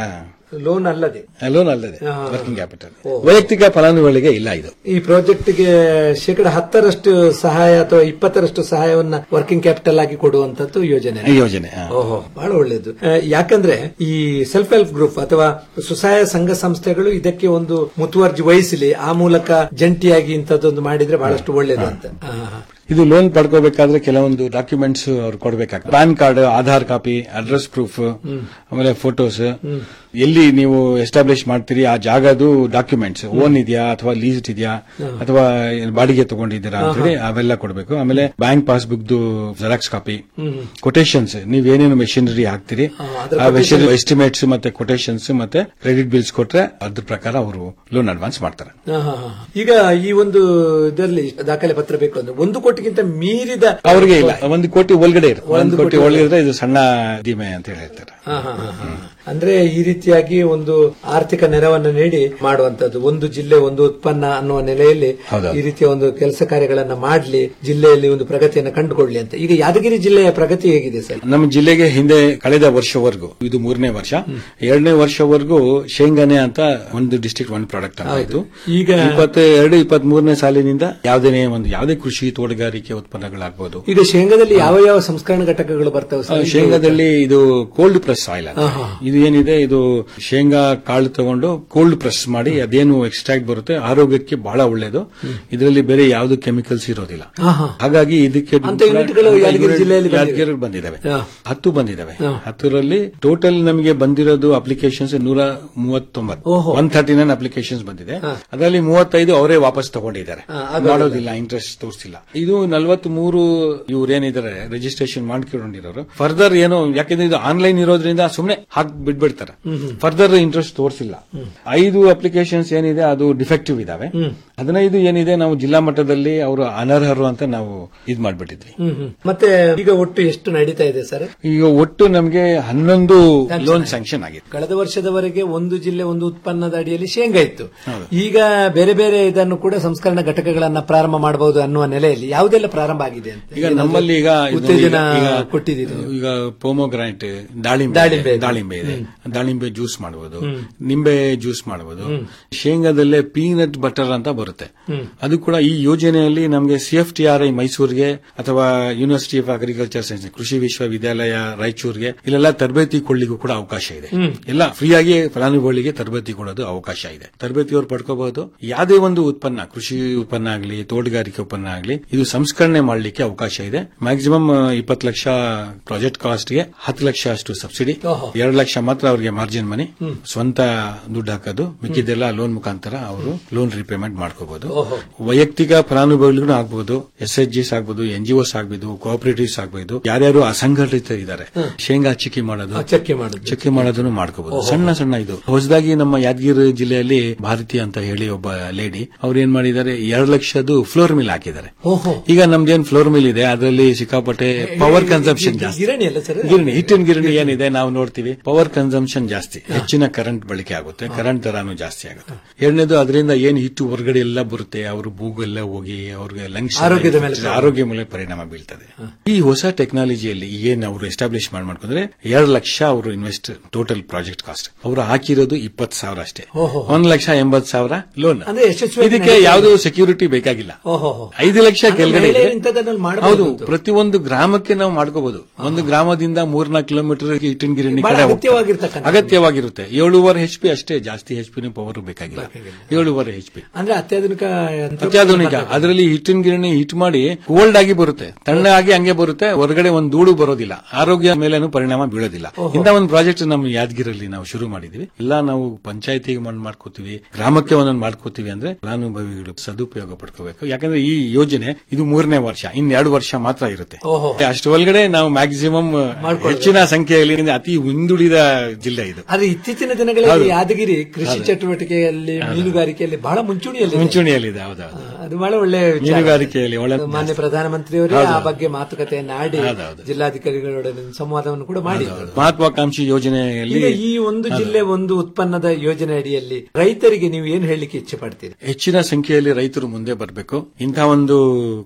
ಲೋನ್ ಅಲ್ಲದೆ ಲೋನ್ ಅಲ್ಲದೆ ಹಾ. ವರ್ಕಿಂಗ್ ಕ್ಯಾಪಿಟಲ್ ವೈಯಕ್ತಿಕ ಫಲಾನುಭವಿಗಳಿಗೆ ಇಲ್ಲ ಇದು ಈ ಪ್ರಾಜೆಕ್ಟ್ಗೆ ಶೇಕಡ ಹತ್ತರಷ್ಟು ಸಹಾಯ ಅಥವಾ ಇಪ್ಪತ್ತರಷ್ಟು ಸಹಾಯವನ್ನ ವರ್ಕಿಂಗ್ ಕ್ಯಾಪಿಟಲ್ ಆಗಿ ಕೊಡುವಂತದ್ದು ಯೋಜನೆ ಈ ಯೋಜನೆ ಹಾ. ಓಹೋ ಬಹಳ ಒಳ್ಳೆಯದು ಆ, ಯಾಕಂದ್ರೆ ಈ ಸೆಲ್ಫ್ ಹೆಲ್ಪ್ ಗ್ರೂಪ್ ಅಥವಾ ಸ್ವಸಹಾಯ ಸಂಘ ಸಂಸ್ಥೆಗಳು ಇದಕ್ಕೆ ಒಂದು ಮುತುವರ್ಜಿ ವಹಿಸಲಿ ಆ ಮೂಲಕ ಜಂಟಿಯಾಗಿ ಇಂಥದ್ದೊಂದು ಮಾಡಿದ್ರೆ ಬಹಳಷ್ಟು ಒಳ್ಳೇದು ಅಂತ ಆ, ಹಾ. ಇದು ಲೋನ್ ಪಡ್ಕೋಬೇಕಾದ್ರೆ ಕೆಲವೊಂದು ಡಾಕ್ಯುಮೆಂಟ್ಸ್ ಅವ್ರು ಕೊಡ್ಬೇಕಾಗ್ತದೆ PAN card Aadhaar copy address proof ಆಮೇಲೆ ಫೋಟೋಸ್ ಎಲ್ಲಿ ನೀವು ಎಸ್ಟಾಬ್ಲಿಷ್ ಮಾಡ್ತೀರಿ ಆ ಜಾಗದು ಡಾಕ್ಯುಮೆಂಟ್ಸ್ ಓನ್ ಇದೆಯಾ ಅಥವಾ ಲೀಸ್ ಇದೆಯಾ ಅಥವಾ ಬಾಡಿಗೆ ತಗೊಂಡಿದ್ದೀರಾ ಅಂತ ಹೇಳಿ ಅವೆಲ್ಲ ಕೊಡಬೇಕು ಆಮೇಲೆ ಬ್ಯಾಂಕ್ ಪಾಸ್ಬುಕ್ ಜೆರಾಕ್ಸ್ ಕಾಪಿ ಹ್ಮ್. ಕೊಟೇಶನ್ಸ್ ನೀವೇನೇನು ಮೆಷಿನರಿ ಹಾಕ್ತೀರಿ ಅದ್ರ ಆ ಮೆಷಿನರಿ quotation- ಎಸ್ಟಿಮೇಟ್ಸ್ ಮತ್ತೆ ಕೊಟೇಶನ್ಸ್ ಮತ್ತೆ ಕ್ರೆಡಿಟ್ ಬಿಲ್ಸ್ ಕೊಟ್ರೆ ಅದ್ರ ಪ್ರಕಾರ ಅವರು ಲೋನ್ ಅಡ್ವಾನ್ಸ್ ಮಾಡ್ತಾರೆ ಹಾ, ಹಾ, ಹಾ. ಈಗ ಈ ಒಂದು ಇದರಲ್ಲಿ ದಾಖಲೆ ಪತ್ರ ಬೇಕು ಅಂದ್ರೆ ಒಂದು ಕೋಟಿಗಿಂತ ಮೀರಿದ ಅವ್ರಿಗೆ ಇಲ್ಲ ಒಂದು ಕೋಟಿ ಒಳಗಡೆ ಇರುತ್ತೆ ಒಂದು ಒಂದು ಕೋಟಿ ಕೋಟಿ ಒಳಗಿದ್ರೆ ಇದು ಸಣ್ಣ ಧೀಮೆ ಅಂತ ಹೇಳಿ ಹೇಳ್ತಾರೆ ಹಾ, ಹಾ, ಹಾ, ಹಾ. ಅಂದ್ರೆ ಈ ರೀತಿಯಾಗಿ ಒಂದು ಆರ್ಥಿಕ ನೆರವನ್ನು ನೀಡಿ ಮಾಡುವಂತದ್ದು ಒಂದು ಜಿಲ್ಲೆ ಒಂದು ಉತ್ಪನ್ನ ಅನ್ನುವ ನೆಲೆಯಲ್ಲಿ ಹೌದು. ಈ ರೀತಿಯ ಒಂದು ಕೆಲಸ ಕಾರ್ಯಗಳನ್ನ ಮಾಡ್ಲಿ ಜಿಲ್ಲೆಯಲ್ಲಿ ಒಂದು ಪ್ರಗತಿಯನ್ನು ಕಂಡುಕೊಳ್ಳಿ ಅಂತ ಈಗ ಯಾದಗಿರಿ ಜಿಲ್ಲೆಯ ಪ್ರಗತಿ ಹೇಗಿದೆ ಸರ್ ನಮ್ಮ ಜಿಲ್ಲೆಗೆ ಹಿಂದೆ ಕಳೆದ ವರ್ಷವರೆಗೂ ಇದು ಮೂರನೇ ವರ್ಷ ಎರಡನೇ ವರ್ಷವರೆಗೂ ಶೇಂಗಾನೆ ಅಂತ ಒಂದು ಡಿಸ್ಟ್ರಿಕ್ಟ್ ಒನ್ ಪ್ರಾಡಕ್ಟ್ ಅಂತ ಆಯ್ತು ಈಗ ಇಪ್ಪತ್ತ ಎರಡು ಇಪ್ಪತ್ತ್ ಮೂರನೇ ಸಾಲಿನಿಂದ ಯಾವುದೇ ಒಂದು ಯಾವುದೇ ಕೃಷಿ ತೋಟಗಾರಿಕೆ ಉತ್ಪನ್ನಗಳಾಗಬಹುದು ಈಗ ಶೇಂಗಾದಲ್ಲಿ ಯಾವ ಯಾವ ಸಂಸ್ಕರಣ ಘಟಕಗಳು ಬರ್ತವೆ ಸರ್ ಶೇಂಗಾದಲ್ಲಿ ಇದು ಕೋಲ್ಡ್ ಪ್ರೆಸ್ ಆಯಿಲ್ ಅಂತ ಆಹಾ. ಇದು ಏನಿದೆ ಇದು ಶೇಂಗಾ ಕಾಳು ತಗೊಂಡು ಕೋಲ್ಡ್ ಪ್ರೆಸ್ ಮಾಡಿ ಅದೇನು ಎಕ್ಸ್ಟ್ರಾಕ್ಟ್ ಬರುತ್ತೆ ಆರೋಗ್ಯಕ್ಕೆ ಬಹಳ ಒಳ್ಳೇದು ಇದರಲ್ಲಿ ಬೇರೆ ಯಾವ್ದು ಕೆಮಿಕಲ್ಸ್ ಇರೋದಿಲ್ಲ ಆಹಾ. ಹಾಗಾಗಿ ಇದಕ್ಕೆ ಅಂತ ಯೂನಿಟ್ಗಳು ಯಾದಗಿರಿ ಜಿಲ್ಲೆಯಲ್ಲಿ ಬಂದಿವೆ. ಯಾದಗಿರಿ ಬಂದಿದ್ದಾವೆ ಹಾ. ಹತ್ತು ಬಂದಿದ್ದಾವೆ ಹಾ. ಹತ್ತರಲ್ಲಿ ಟೋಟಲ್ ನಮಗೆ ಬಂದಿರೋದು ಅಪ್ಲಿಕೇಶನ್ಸ್ ನೂರ ಮೂವತ್ತೊಂಬತ್ತು ಓಹೋ. ಒನ್ ಥರ್ಟಿ ನೈನ್ ಅಪ್ಲಿಕೇಶನ್ಸ್ ಬಂದಿದೆ ಹಾ. ಅದರಲ್ಲಿ ಮೂವತ್ತೈದು ಅವರೇ ವಾಪಸ್ ತಗೊಂಡಿದ್ದಾರೆ ಹಾ, ಆಗೋದಿಲ್ಲ. ಮಾಡೋದಿಲ್ಲ ಇಂಟ್ರೆಸ್ಟ್ ತೋರಿಸಿಲ್ಲ ಇದು ನಲವತ್ತ್ ಮೂರು ಇವ್ರೇನಿದ್ದಾರೆ ರಿಜಿಸ್ಟ್ರೇಷನ್ ಮಾಡ್ಕೊಂಡಿರೋರು ಫರ್ದರ್ ಏನು ಯಾಕೆಂದ್ರೆ ಇದು ಆನ್ಲೈನ್ ಇರೋದ್ರಿಂದ ಸುಮ್ಮನೆ ಹಾಕಿ ಬಿಟ್ಬಿಡ್ತಾರೆ ಫರ್ದರ್ ಇಂಟ್ರೆಸ್ಟ್ ತೋರಿಸಿಲ್ಲ ಐದು ಅಪ್ಲಿಕೇಶನ್ಸ್ ಏನಿದೆ ಅದು ಡಿಫೆಕ್ಟಿವ್ ಇದಾವೆ ಹದಿನೈದು ಏನಿದೆ ನಾವು ಜಿಲ್ಲಾ ಮಟ್ಟದಲ್ಲಿ ಅವರು ಅನರ್ಹರು ಅಂತ ನಾವು ಇದ್ ಮಾಡ್ಬಿಟ್ಟಿದ್ವಿ ಹ್ಮ್ ಹ್ಮ್. ಮತ್ತೆ ಈಗ ಒಟ್ಟು ಎಷ್ಟು ನಡೀತಾ ಇದೆ ಸರ್ ಈಗ ಒಟ್ಟು ನಮಗೆ ಹನ್ನೊಂದು ಲೋನ್ ಸ್ಯಾಂಕ್ಷನ್ ಆಗಿದೆ ಕಳೆದ ವರ್ಷದವರೆಗೆ ಒಂದು ಜಿಲ್ಲೆ ಒಂದು ಉತ್ಪನ್ನದ ಅಡಿಯಲ್ಲಿ ಶೇಂಗಾ ಇತ್ತು ಈಗ ಬೇರೆ ಬೇರೆ ಇದನ್ನು ಕೂಡ ಸಂಸ್ಕರಣ ಘಟಕಗಳನ್ನ ಪ್ರಾರಂಭ ಮಾಡಬಹುದು ಅನ್ನುವ ನೆಲೆಯಲ್ಲಿ ಯಾವುದೆಲ್ಲ ಪ್ರಾರಂಭ ಆಗಿದೆ ಅಂತ ಈಗ ನಮ್ಮಲ್ಲಿ ಈಗ ಇದು ಉತ್ತೇಜನ ಈಗ- ಕೊಟ್ಟಿದ್ದೀರಿ ಈಗ ಪೋಮೋಗ್ರಾನೆಟ್ ದಾಳಿಂಬೆ ದಾಳಿಂಬೆ ಇದೆ. ದಾಳಿಂಬೆ ಇದೆ ದಾಳಿಂಬೆ ಜ್ಯೂಸ್ ಮಾಡಬಹುದು ನಿಂಬೆ ಜ್ಯೂಸ್ ಮಾಡಬಹುದು ಶೇಂಗಾದಲ್ಲೇ ಪೀನಟ್ ಬಟರ್ ಅಂತ ಬರುತ್ತೆ ಅದು ಕೂಡ ಈ ಯೋಜನೆಯಲ್ಲಿ ನಮಗೆ ಸಿಎಫ್ ಆರ್ ಐ ಮೈಸೂರಿಗೆ ಅಥವಾ ಯೂನಿವರ್ಸಿಟಿ ಆಫ್ ಅಗ್ರಿಕಲ್ಚರ್ ಸೈನ್ಸ್ ಕೃಷಿ ವಿಶ್ವವಿದ್ಯಾಲಯ ರಾಯಚೂರಿಗೆ ಇಲ್ಲೆಲ್ಲ ತರಬೇತಿ ಕೊಳ್ಳಿಗೂ ಕೂಡ ಅವಕಾಶ ಇದೆ ಎಲ್ಲ ಫ್ರೀಯಾಗಿ ಫಲಾನುಭವಿಗಳಿಗೆ ತರಬೇತಿ ಕೊಡೋದು ಅವಕಾಶ ಇದೆ ತರಬೇತಿಯವರು ಪಡ್ಕೋಬಹುದು ಯಾವುದೇ ಒಂದು ಉತ್ಪನ್ನ ಕೃಷಿ ಉತ್ಪನ್ನ ಆಗಲಿ ತೋಟಗಾರಿಕೆ ಉತ್ಪನ್ನ ಆಗಲಿ ಇದು ಸಂಸ್ಕರಣೆ ಮಾಡಲಿಕ್ಕೆ ಅವಕಾಶ ಇದೆ ಮ್ಯಾಕ್ಸಿಮಮ್ ಇಪ್ಪತ್ತು ಲಕ್ಷ ಪ್ರಾಜೆಕ್ಟ್ ಕಾಸ್ಟ್ ಗೆ ಹತ್ತು ಲಕ್ಷ ಅಷ್ಟು ಸಬ್ಸಿಡಿ ಎರಡು ಲಕ್ಷ ಮಾತ್ರ ಅವರಿಗೆ ಮಾರ್ಜಿನ್ ಮನಿ ಸ್ವಂತ ದುಡ್ಡು ಹಾಕೋದು ಮಿಕ್ಕಿದ್ದೆಲ್ಲ ಲೋನ್ ಮುಖಾಂತರ ಅವರು ಲೋನ್ ರಿಪೇಮೆಂಟ್ ಮಾಡ್ಕೋಬಹುದು ವೈಯಕ್ತಿಕ ಫಲಾನುಭವಿಗಳು ಆಗ್ಬಹುದು ಎಸ್ ಎಚ್ ಜಿಸ್ ಆಗ್ಬಹುದು ಎನ್ ಜಿ ಒಸ್ ಆಗ್ಬೋದು ಕೋಆಪರೇಟಿವ್ಸ್ ಆಗ್ಬೋದು ಯಾರ್ಯಾರು ಅಸಂಘಟಿತ ಇದ್ದಾರೆ ಶೇಂಗಾ ಚಿಕ್ಕಿ ಮಾಡೋದು ಚಕ್ಕೆ ಮಾಡುದು ಚಕ್ಕೆ ಮಾಡೋದನ್ನು ಮಾಡ್ಕೋಬಹುದು ಸಣ್ಣ ಸಣ್ಣ ಇದು ಹೊಸದಾಗಿ ನಮ್ಮ ಯಾದಗಿರಿ ಜಿಲ್ಲೆಯಲ್ಲಿ ಭಾರತಿ ಅಂತ ಹೇಳಿ ಒಬ್ಬ ಲೇಡಿ ಅವ್ರು ಏನ್ ಮಾಡಿದ್ದಾರೆ ಎರಡು ಲಕ್ಷದು ಫ್ಲೋರ್ ಮಿಲ್ ಹಾಕಿದ್ದಾರೆ ಓಹೋ ಈಗ ನಮ್ದೇನ್ ಫ್ಲೋರ್ ಮಿಲ್ ಇದೆ ಅದರಲ್ಲಿ ಸಿಕ್ಕಾಪಟ್ಟೆ ಪವರ್ ಕನ್ಸಂಪ್ಷನ್ ಜಾಸ್ತಿ ಗಿರಣಿ ಅಲ್ಲ ಸರ್ ಗಿರಣಿ ಹಿಟ್ಟಿನ ಗಿರಣಿ ಏನಿದೆ ನಾವು ನೋಡ್ತೀವಿ ಪವರ್ ಕನ್ಸಂಪ್ಷನ್ ಜಾಸ್ತಿ ಹೆಚ್ಚಿನ ಕರೆಂಟ್ ಬಳಕೆ ಆಗುತ್ತೆ ಕರೆಂಟ್ ದರಾನು ಜಾಸ್ತಿ ಆಗುತ್ತೆ ಎರಡನೇದು ಅದರಿಂದ ಏನ್ ಹಿಟ್ಟು ಹೊರಗಡೆ ಎಲ್ಲ ಬರುತ್ತೆ ಅವರು ಬೂಗೆಲ್ಲ ಹೋಗಿ ಅವ್ರಿಗೆ ಲಂಗ್ಸ್ ಆರೋಗ್ಯದ ಮೇಲೆ ಆರೋಗ್ಯ ಮೇಲೆ ಪರಿಣಾಮ ಬೀಳ್ತದೆ ಈ ಹೊಸ ಟೆಕ್ನಾಲಜಿಯಲ್ಲಿ ಏನ್ ಅವರು ಎಸ್ಟಾಬ್ಲಿಷ್ ಮಾಡ್ಕೊಂಡ್ರೆ ಎರಡು ಲಕ್ಷ ಅವರು ಇನ್ವೆಸ್ಟ್ ಟೋಟಲ್ ಪ್ರಾಜೆಕ್ಟ್ ಕಾಸ್ಟ್ ಅವರು ಹಾಕಿರೋದು ಇಪ್ಪತ್ತು ಸಾವಿರ ಅಷ್ಟೇ ಓಹೋ. ಒಂದ್ ಲಕ್ಷ ಎಂಬತ್ತು ಸಾವಿರ ಲೋನ್ ಅಂದ್ರೆ ಯಶಸ್ವಿಯಾಗಿ ಇದಕ್ಕೆ ನಡೀತಾ ಯಾವುದು ಸೆಕ್ಯೂರಿಟಿ ಬೇಕಾಗಿಲ್ಲ ಓಹೋ ಐದು ಲಕ್ಷ ಕೆಳಗಡೆ ಮೇಲೆ ಇದೆ. ಇಂಥದ್ದನ್ನೆಲ್ಲ ಮಾಡ್ಬೋದು ಹೌದು ಅಂತ. ಪ್ರತಿಯೊಂದು ಗ್ರಾಮಕ್ಕೆ ನಾವು ಮಾಡ್ಕೋಬಹುದು ಒಂದು ಗ್ರಾಮದಿಂದ ಮೂರ್ನಾಲ್ಕು ಕಿಲೋಮೀಟರ್ ಇಟ್ಟಿನ ಗಿರಣಿ ಬಹಳ ಕಡೆ ಹೋಗ್ತದೆ. ಅಗತ್ಯವಾಗಿರ್ತಕ್ಕಂಥ ಅಗತ್ಯವಾಗಿರುತ್ತೆ ಏಳುವರೆ ಎಚ್ ಪಿ ಅಷ್ಟೇ ಜಾಸ್ತಿ ಎಚ್ ಪಿ ಪವರ್ ಬೇಕಾಗಿಲ್ಲ ಏಳುವರೆ ಎಚ್ ಪಿ ಅಂದ್ರೆ ಅತ್ಯಾಧುನಿಕ ಯಂತ್ರ- ಅತ್ಯಾಧುನಿಕ ಅದರಲ್ಲಿ ಹಿಟ್ಟಿನ ಗಿರಣಿ ಹಿಟ್ ಮಾಡಿ ಕೋಲ್ಡ್ ಆಗಿ ಬರುತ್ತೆ ತಣ್ಣಗಾಗಿ ಹಂಗೆ ಬರುತ್ತೆ ಹೊರಗಡೆ ಒಂದು ಧೂಳು ಬರೋದಿಲ್ಲ ಆರೋಗ್ಯ ಮೇಲೇನು ಪರಿಣಾಮ ಬೀಳೋದಿಲ್ಲ ಇಂಥ ಒಂದು ಪ್ರಾಜೆಕ್ಟ್ ನಮ್ಮ ಯಾದಗಿರಲ್ಲಿ ನಾವು ಶುರು ಮಾಡಿದ್ವಿ ಎಲ್ಲ ನಾವು ಪಂಚಾಯತಿಗೆ ಮಣ್ಣು ಮಾಡ್ಕೋತೀವಿ ಗ್ರಾಮಕ್ಕೆ ಒಂದೊಂದು ಮಾಡ್ಕೋತೀವಿ ಅಂದ್ರೆ ಫಲಾನುಭವಿಗಳು ಸದುಪಯೋಗ ಪಡ್ಕೋಬೇಕು ಯಾಕಂದ್ರೆ ಈ ಯೋಜನೆ ಇದು ಮೂರನೇ ವರ್ಷ ಇನ್ ಎರಡು ವರ್ಷ ಮಾತ್ರ ಇರುತ್ತೆ ಓಹೋ ಅಷ್ಟು ಒಳಗಡೆ ನಾವು ಮ್ಯಾಕ್ಸಿಮಮ್ ಹೆಚ್ಚಿನ ಸಂಖ್ಯೆಯಲ್ಲಿ ಅತಿ ಹಿಂದುಳಿದ ಜಿಲ್ಲೆ ಇದು ಆದ್ರೆ ಇತ್ತೀಚಿನ ದಿನಗಳಲ್ಲಿ ಹೌದು. ಯಾದಗಿರಿ ಕೃಷಿ ಚಟುವಟಿಕೆಯಲ್ಲಿ ಮೀನುಗಾರಿಕೆಯಲ್ಲಿ ಬಹಳ ಮುಂಚೂಣಿಯಲ್ಲಿ ಮುಂಚೂಣಿಯಲ್ಲಿದೆ ಹೌದೌದು ಅದು ಬಹಳ ಒಳ್ಳೆ ವಿಚಾರ. ಮೀನುಗಾರಿಕೆಯಲ್ಲಿ ಒಳ್ಳೆ ಮಾನ್ಯ ಪ್ರಧಾನಮಂತ್ರಿಯವರೇ ಆ ಹೌದು. ಬಗ್ಗೆ ಮಾತುಕತೆಯನ್ನು ಆಡಿ ಹೌದೌದು. ಜಿಲ್ಲಾಧಿಕಾರಿಗಳೊಡನೆ ಸಂವಾದವನ್ನು ಕೂಡ ಮಾಡಿದ್ರು ಮಹತ್ವಾಕಾಂಕ್ಷಿ ಯೋಜನೆಯಲ್ಲಿ ಈಗ ಈ ಒಂದು ಜಿಲ್ಲೆ ಒಂದು ಉತ್ಪನ್ನದ ಯೋಜನೆ ಅಡಿಯಲ್ಲಿ ರೈತರಿಗೆ ನೀವು ಏನ್ ಹೇಳಲಿಕ್ಕೆ ಇಚ್ಛೆ ಪಡ್ತೀರಿ ಹೆಚ್ಚಿನ ಸಂಖ್ಯೆಯಲ್ಲಿ ರೈತರು ಮುಂದೆ ಬರಬೇಕು ಇಂತಹ ಒಂದು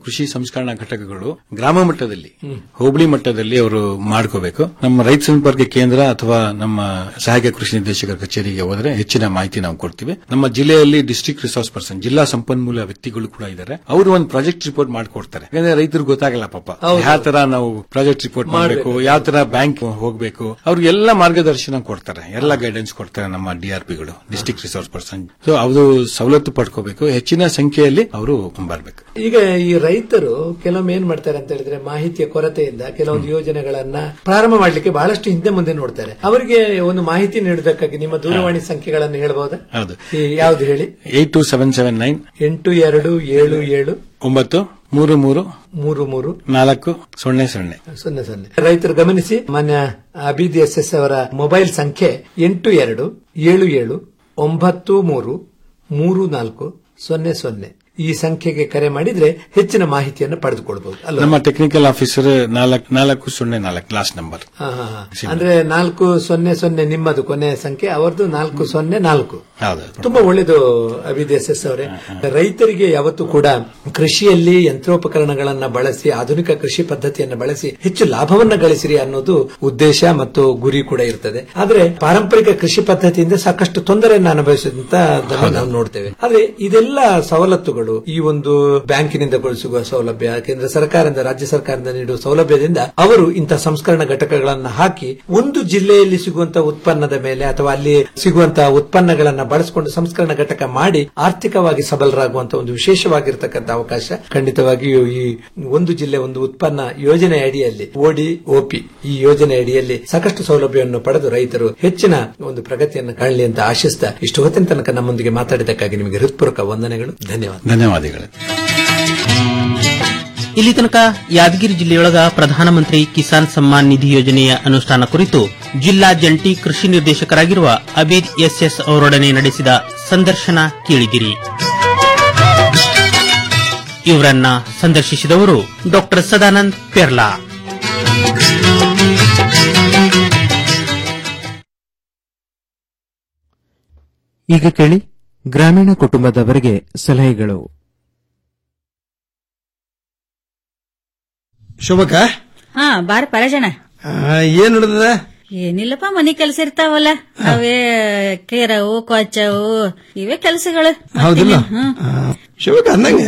ಕೃಷಿ ಸಂಸ್ಕರಣಾ ಘಟಕಗಳು ಗ್ರಾಮ ಮಟ್ಟದಲ್ಲಿ ಹೋಬಳಿ ಮಟ್ಟದಲ್ಲಿ ಅವರು ಮಾಡ್ಕೋಬೇಕು ನಮ್ಮ ರೈತ ಸಂಪರ್ಕ ಕೇಂದ್ರ ಅಥವಾ ನಮ್ಮ ಸಹಾಯಕ ಕೃಷಿ ನಿರ್ದೇಶಕರ ಕಚೇರಿಗೆ ಹೋದ್ರೆ ಹೆಚ್ಚಿನ ಮಾಹಿತಿ ನಾವು ಕೊಡ್ತೀವಿ ನಮ್ಮ ಜಿಲ್ಲೆಯಲ್ಲಿ ಡಿಸ್ಟ್ರಿಕ್ಟ್ ರಿಸೋರ್ಸ್ ಪರ್ಸನ್ ಜಿಲ್ಲಾ ಸಂಪನ್ಮೂಲ ವ್ಯಕ್ತಿಗಳು ಕೂಡ ಇದ್ದಾರೆ ಅವರು ಒಂದು ಪ್ರಾಜೆಕ್ಟ್ ರಿಪೋರ್ಟ್ ಮಾಡ್ಕೊಡ್ತಾರೆ ಯಾಕಂದ್ರೆ ರೈತರಿಗೆ ಗೊತ್ತಾಗಲ್ಲ ಪಾಪ ಯಾವ ತರ ನಾವು ಪ್ರಾಜೆಕ್ಟ್ ರಿಪೋರ್ಟ್ ಮಾಡಬೇಕು ಯಾವ ತರ ಬ್ಯಾಂಕ್ ಹೋಗಬೇಕು ಅವ್ರಿಗೆಲ್ಲ ಮಾರ್ಗದರ್ಶನ ಕೊಡ್ತಾರೆ ಎಲ್ಲ ಗೈಡೆನ್ಸ್ ಕೊಡ್ತಾರೆ ನಮ್ಮ ಡಿಆರ್ಪಿಗಳು ಡಿಸ್ಟ್ರಿಕ್ಟ್ ರಿಸೋರ್ಸ್ ಪರ್ಸನ್ ಸೊ ಅದು ಸವಲತ್ತು ಪಡ್ಕೋಬೇಕು ಹೆಚ್ಚಿನ ಸಂಖ್ಯೆಯಲ್ಲಿ ಅವರು ಬರಬೇಕು ಈಗ ಈ ರೈತರು ಕೆಲವೊಮ್ಮೆ ಏನ್ ಮಾಡ್ತಾರೆ ಅಂತ ಹೇಳಿದ್ರೆ ಮಾಹಿತಿಯ ಕೊರತೆಯಿಂದ ಕೆಲವೊಂದು ಯೋಜನೆಗಳನ್ನ ಪ್ರಾರಂಭ ಮಾಡ್ಲಿಕ್ಕೆ ಬಹಳಷ್ಟು ಹಿಂದೆ ಮುಂದೆ ನೋಡ್ತಾರೆ ಅವರಿಗೆ ಒಂದು ಮಾಹಿತಿ ನೀಡುವುದಕ್ಕಾಗಿ ನಿಮ್ಮ ದೂರವಾಣಿ ಸಂಖ್ಯೆಗಳನ್ನು ಹೇಳಬಹುದಾ ಹೌದು ಈ ಯಾವ್ದು ಹೇಳಿ eight two seven seven nine ಎಂಟು ಎರಡು ಏಳು ಏಳು ಒಂಬತ್ತು ಮೂರು ಮೂರು ಮೂರು ಮೂರು ನಾಲ್ಕು ಸೊನ್ನೆ ಸೊನ್ನೆ ಸೊನ್ನೆ ಸೊನ್ನೆ ರೈತರು ಗಮನಿಸಿ ಮಾನ್ಯ ಅಬಿದಿ ಎಸ್ ಎಸ್ ಅವರ ಮೊಬೈಲ್ ಸಂಖ್ಯೆ ಎಂಟು ಎರಡು ಏಳು ಏಳು ಒಂಬತ್ತು ಮೂರು ಮೂರು ನಾಲ್ಕು ಸೊನ್ನೆ ಸೊನ್ನೆ ಈ ಸಂಖ್ಯೆಗೆ ಕರೆ ಮಾಡಿದ್ರೆ ಹೆಚ್ಚಿನ ಮಾಹಿತಿಯನ್ನು ಪಡೆದುಕೊಳ್ಬಹುದು ಅಲ್ಲ ನಮ್ಮ ಟೆಕ್ನಿಕಲ್ ಆಫೀಸರ್ ನಾಲ್ಕು ನಾಲ್ಕು ಸೊನ್ನೆ ನಾಲ್ಕು ಲಾಸ್ಟ್ ನಂಬರ್ ಹಾ, ಹಾ, ಹಾ. ಅಂದ್ರೆ ನಾಲ್ಕು ಸೊನ್ನೆ ಸೊನ್ನೆ ನಿಮ್ಮದು ಕೊನೆಯ ಸಂಖ್ಯೆ ಅವರದು ನಾಲ್ಕು ಸೊನ್ನೆ ನಾಲ್ಕು ಹೌದು ತುಂಬಾ ಒಳ್ಳೇದು ಅಭಿದ್ ಎಸ್ ಎಸ್ ಅವರೇ ರೈತರಿಗೆ ಯಾವತ್ತೂ ಕೂಡ ಕೃಷಿಯಲ್ಲಿ ಯಂತ್ರೋಪಕರಣಗಳನ್ನ ಬಳಸಿ ಆಧುನಿಕ ಕೃಷಿ ಪದ್ಧತಿಯನ್ನು ಬಳಸಿ ಹೆಚ್ಚು ಲಾಭವನ್ನ ಗಳಿಸಿರಿ ಅನ್ನೋದು ಉದ್ದೇಶ ಮತ್ತು ಗುರಿ ಕೂಡ ಇರ್ತದೆ ಆದ್ರೆ ಪಾರಂಪರಿಕ ಕೃಷಿ ಪದ್ಧತಿಯಿಂದ ಸಾಕಷ್ಟು ತೊಂದರೆಯನ್ನು ಅನುಭವಿಸಿದಂತ ನಾವು ನೋಡ್ತೇವೆ ಆದ್ರೆ ಇದೆಲ್ಲ ಸವಲತ್ತುಗಳು ಈ ಒಂದು ಬ್ಯಾಂಕಿನಿಂದ ಸಿಗುವ ಸೌಲಭ್ಯ ಕೇಂದ್ರ ಸರ್ಕಾರದಿಂದ ರಾಜ್ಯ ಸರ್ಕಾರದಿಂದ ನೀಡುವ ಸೌಲಭ್ಯದಿಂದ ಅವರು ಇಂತಹ ಸಂಸ್ಕರಣಾ ಘಟಕಗಳನ್ನ ಹಾಕಿ ಒಂದು ಜಿಲ್ಲೆಯಲ್ಲಿ ಸಿಗುವಂತಹ ಉತ್ಪನ್ನದ ಮೇಲೆ ಅಥವಾ ಅಲ್ಲಿ ಸಿಗುವಂತಹ ಉತ್ಪನ್ನಗಳನ್ನ ಬಳಸಿಕೊಂಡು ಸಂಸ್ಕರಣಾ ಘಟಕ ಮಾಡಿ ಆರ್ಥಿಕವಾಗಿ ಸಬಲರಾಗುವಂತಹ ಒಂದು ವಿಶೇಷವಾಗಿರ್ತಕ್ಕಂಥ ಅವಕಾಶ ಖಂಡಿತವಾಗಿಯೂ ಈ ಒಂದು ಜಿಲ್ಲೆ ಒಂದು ಉತ್ಪನ್ನ ಯೋಜನೆ ಅಡಿಯಲ್ಲಿ ಓಡಿ ಓಪಿ ಈ ಯೋಜನೆ ಅಡಿಯಲ್ಲಿ ಸಾಕಷ್ಟು ಸೌಲಭ್ಯವನ್ನು ಪಡೆದು ರೈತರು ಹೆಚ್ಚಿನ ಒಂದು ಪ್ರಗತಿಯನ್ನು ಕಾಣಲಿ ಅಂತ ಆಶಿಸ್ತಾ ಇಷ್ಟು ಹೊತ್ತಿನ ತನಕ ನಮ್ಮೊಂದಿಗೆ ಮಾತಾಡಿದ್ದಕ್ಕಾಗಿ ನಿಮಗೆ ಹೃತ್ಪೂರ್ವಕ ವಂದನೆಗಳು ಧನ್ಯವಾದ ಧನ್ಯವಾದಗಳು ಇಲ್ಲಿ ತನಕ ಯಾದಗಿರಿ ಜಿಲ್ಲೆಯೊಳಗ ಪ್ರಧಾನಮಂತ್ರಿ ಕಿಸಾನ್ ಸಮ್ಮಾನ್ ನಿಧಿ ಯೋಜನೆಯ ಅನುಷ್ಠಾನ ಕುರಿತು ಜಿಲ್ಲಾ ಜಂಟಿ ಕೃಷಿ ನಿರ್ದೇಶಕರಾಗಿರುವ ಅಬೀದ್ ಎಸ್ಎಸ್ ಅವರೊಡನೆ ನಡೆಸಿದ ಸಂದರ್ಶನ ಕೇಳಿದಿರಿ ಇವರನ್ನ ಸಂದರ್ಶಿಸಿದವರು ಡಾಕ್ಟರ್ ಸದಾನಂದ್ ಪೆರ್ಲಾ ಈಗ ಕೇಳಿ ಗ್ರಾಮೀಣ ಕುಟುಂಬದವರಿಗೆ ಸಲಹೆಗಳು ಶೋಭಕ ಹಾ ಬಾರ ಪರಜಣ ಏನ್ ನಡೆದದ ಏನಿಲ್ಲಪ್ಪ ಮನಿ ಕೆಲಸ ಇರ್ತಾವಲ್ಲ ಅವೇ ಕೇರವು ಕೊಚ್ಚವು ಇವೇ ಕೆಲಸಗಳು ಹೌದಿಲ್ಲ ಶೋಭಕ ಅಂದಂಗ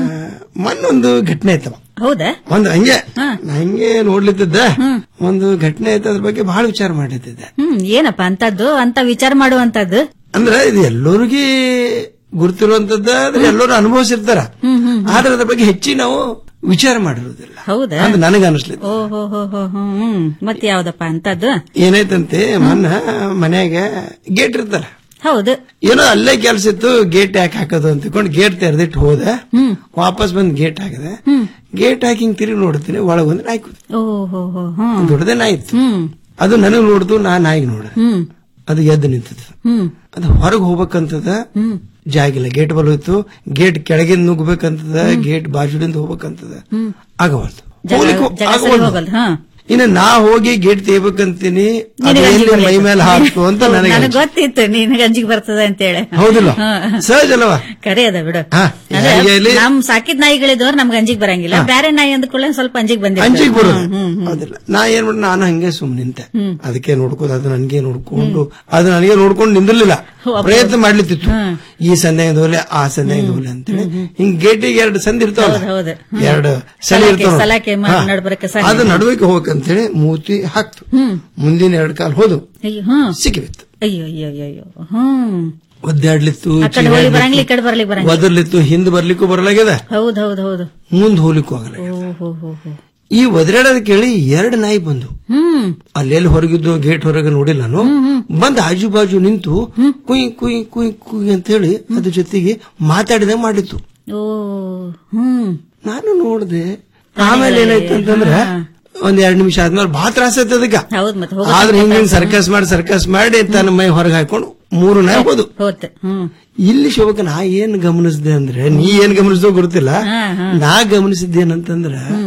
ಮೊನ್ನೊಂದು ಘಟನೆ ಆಯ್ತವ ಹೌದಾ ಒಂದ್ ಹಂಗೆ ನಾ ಹಂಗೆ ನೋಡ್ಲಿತ್ತಿದ್ದ ಒಂದು ಘಟನೆ ಆಯ್ತು ಅದ್ರ ಬಗ್ಗೆ ಬಹಳ ವಿಚಾರ ಮಾಡಿದ್ದೆ ಹ್ಮ್ ಏನಪ್ಪ ಅಂತದ್ದು ಅಂತ ವಿಚಾರ ಮಾಡುವಂತದ್ದು ಅಂದ್ರೆ ಇದು ಎಲ್ಲರಿಗೂ ಗುರುತಿರುವಂತದ್ದ ಆದ್ರೆ ಎಲ್ಲರೂ ಅನುಭವಿಸಿರ್ತಾರ ಆದ್ರೆ ಅದ್ರ ಬಗ್ಗೆ ಹೆಚ್ಚಿ ನಾವು ವಿಚಾರ ಮಾಡಿರೋದಿಲ್ಲ ಹೌದಾ ಅಂತ ನನಗೆ ಅನಿಸ್ಲಿತ್ತು ಓ ಹೋ ಹೋ ಹೋ ಹ್ಮ್ ಮತ್ ಯಾವ್ದಪ್ಪ ಅಂತದ್ದು ಏನಾಯ್ತಂತೆ ಮೊನ್ನ ಮನ್ಯಾಗ ಗೇಟ್ ಇರ್ತಾರ ಹೌದು ಏನೋ ಅಲ್ಲೇ ಕೆಲ್ಸ ಇತ್ತು ಗೇಟ್ ಯಾಕೆ ಹಾಕೋದು ಅಂತ ತಿಳ್ಕೊಂಡು ಗೇಟ್ ತೆರೆದಿಟ್ಟು ಹೋದೆ ವಾಪಸ್ ಬಂದ್ ಗೇಟ್ ಹಾಕಿದೆ ಗೇಟ್ ಹಾಕಿ ಹಿಂಗ್ ತಿರುಗಿ ನೋಡ್ತೀನಿ ಒಳಗೊಂದು ನಾಯಿ ಕೂತು ಓ ಹೋ ಹೋ ಹ್ಮ್ ದೊಡ್ಡದೇ ನಾಯಿ ಇತ್ತು ಅದು ನನಗ್ ನೋಡ್ದು ನಾ ನಾಯಿಗೆ ನೋಡಿದೆ ಹ್ಮ್ ಅದು ಎದ್ದು ನಿಂತದ ಹ್ಮ್ ಅದು ಹೊರಗೆ ಹೋಗ್ಬೇಕಂತದ ಜಾಗಿಲ್ಲ ಗೇಟ್ ಬಲ್ ಹೋಯ್ತು ಗೇಟ್ ಕೆಳಗಿಂದ ನುಗ್ಬೇಕಂತದ ಗೇಟ್ ಬಾಜುಲಿಂದ ಹೋಗ್ಬೇಕಂತದ ಹ್ಮ್ ಆಗವಲ್ದು ಜಗ- ಹೋಗ್ಲಿಕ್ಕೆ ಜಗ ಸರಿ ಆಗವಲ್ದು. ಹೋಗಲ್ದು, ಹಾ. ಇನ್ನು ನಾ ಹೋಗಿ ಗೇಟ್ ತೇಬೇಕಂತೀನಿ ನಿನಗೆ ಅಂಜಿಕೆ ಅದೇನು ಮೈ ಬರ್ಲಿಕ್ಕೆ. ಮೇಲೆ ಹಾಕ್ತು ಅಂತ ನನಗೆ ನನಗೆ ಅನ್ಸ್ತು. ಗೊತ್ತಿತ್ತು ನಿನಗೆ ಅಂಜಿಗೆ ಬರ್ತದ ಅಂತೇಳಿ ಹೌದಿಲ್ಲ ಹಾ. ಸಹಜ ಅಲ್ವಾ ಕರೆ ಅದ ಬಿಡು ಹಾ, ಅಂದ್ರೆ ಯಾರಿಗೆ ಇಲ್ಲಿ- ನಮ್ ಸಾಕಿದ್ ನಾಯಿಗಳಿದ್ದವ್ರು ನಮ್ಗೆ ಅಂಜಿಗೆ ಬರಂಗಿಲ್ಲ ಬೇರೆ ನಾಯಿ ಅಂದ್ಕೊಳ್ಳೆ ಸ್ವಲ್ಪ ಅಂಜಿಗೆ ಬಂದಿರ್ತದೆ ಅಂಜಿಗೆ ಬರೋದು ಹ್ಮ್, ಹ್ಮ್, ಹ್ಮ್. ಹೌದಿಲ್ಲ ನಾ ಏನ್ ಮಾಡಿ ನಾನು ಹಂಗೆ ಸುಮ್ ನಿಂತೆ ಅದಕ್ಕೆ ನೋಡ್ಕೋದು ಅದು ನನಗೆ ನೋಡ್ಕೊಂಡು ಅದು ನನಗೆ ನೋಡ್ಕೊಂಡು ನಿಂದಿರ್ಲಿಲ್ಲ ಪ್ರಯತ್ನ ಮಾಡ್ಲಿತ್ತಿತ್ತು ಈ ಸಂಧ್ಯಾಗದ ಹೋಲೆ ಆ ಸಂಧ್ಯಾಗದ ಹೋಲೆ ಅಂತೇಳಿ ಹಿಂಗ್ ಗೇಟಿಗೆ ಎರಡು ಸಂಧಿ ಇರ್ತಾವಲ್ಲ ಹೌದು ಎರಡು ಸಲ ಸಲಾಕೆ- ಇರ್ತಾವ ಸಲಾಕೆ ಮ- ನಡ್ಬರಕ್ಕೆ ಸಂಧಿ. ಅದು ನಡುವಕ್ಕೆ ಹೋಗಕ್ಕಂತೇಳಿ ಮೂತಿ ಹಾಕ್ತು ಮುಂದಿನ ಎರಡು ಕಾಲು ಹೋದು ಅಯ್ಯೋ ಹ್ಮ್ ಸಿಕ್ಕಿಬಿತ್ತು ಅಯ್ಯೋ ಅಯ್ಯೋ ಅಯ್ಯೋ ಅಯ್ಯೋ ಹ್ಮ್ ಒದ್ದಾಡ್ಲಿತ್ತು ಆ ಕಡೆ ಹೋಗ್ಲಿಕ್ಕೆ ಬರಂಗಿಲ್ಲ, ಈ ಕಡೆ ಬರ್ಲಿಕ್ಕೆ ಬರಂಗಿಲ್ಲ. ಒದರ್ಲಿತ್ತು ಹಿಂದ್ ಬರ್ಲಿಕ್ಕೂ ಬರಲಾಗ್ಯದ ಹೌದ್ ಹೌದ್ ಹೌದು ಮುಂದ್ ಹೋಗ್ಲಿಕ್ಕೂ ಆಗಲ್ಲ ಓ ಹೋ ಹೋ ಹೋ ಈ ಒದರಾಡೋದ್ ಕೇಳಿ ಎರಡು ನಾಯಿ ಬಂದು ಹ್ಮ್ ಅಲ್ಲೆಲ್ಲಿ ಹೊರಗಿದ್ದು ಗೇಟ್ ಹೊರಗೆ ನೋಡಿಲ್ಲ ನಾನು ಬಂದ್ ಆಜು ಬಾಜು ನಿಂತು ಕುಯ್ ಕುಯ್ ಕುಯ್ ಕುಯ್ ಅಂತ ಹೇಳಿ ಅದ್ರ ಜೊತೆಗೆ ಮಾತಾಡಿದ ಮಾಡಿತ್ತು ಓ ಹ್ಮ್ ನಾನು ನೋಡ್ದೆ ಆಮೇಲೆ ಏನಾಯ್ತು ಅಂತಂದ್ರ ಒಂದ್ ಎರಡ್ ನಿಮಿಷ ಆದ್ಮೇಲೆ ಬಹಳ ತ್ರಾಸ ಆಯ್ತು ಅದಕ್ಕ ಹೌದ್ ಮತ್ತೆ ಹೋಗೋ ಆದ್ರೆ ಹಿಂಗ್ ಹಿಂಗ್ ತನಕ ಸರ್ಕಸ್ ಮಾಡಿ ಸರ್ಕಸ್ ಮಾಡಿ ತನ್ನ ಮೈ ಹೊರಗೆ ಹಾಕೊಂಡು ಮೂರು ನಾಯಿ ಹೋದು ಹೋತ್ ಹ್ಮ್ ಇಲ್ಲಿ ಶೋಭಕ ನಾ ಏನ್ ಗಮನಿಸಿದೆ ಅಂದ್ರೆ ನೀ ಏನ್ ಗಮನಿಸಿದೋ ಗೊತ್ತಿಲ್ಲ ಹಾ, ಹಾ. ನಾ ಗಮನಿಸಿದ್ದೇನಂತಂದ್ರ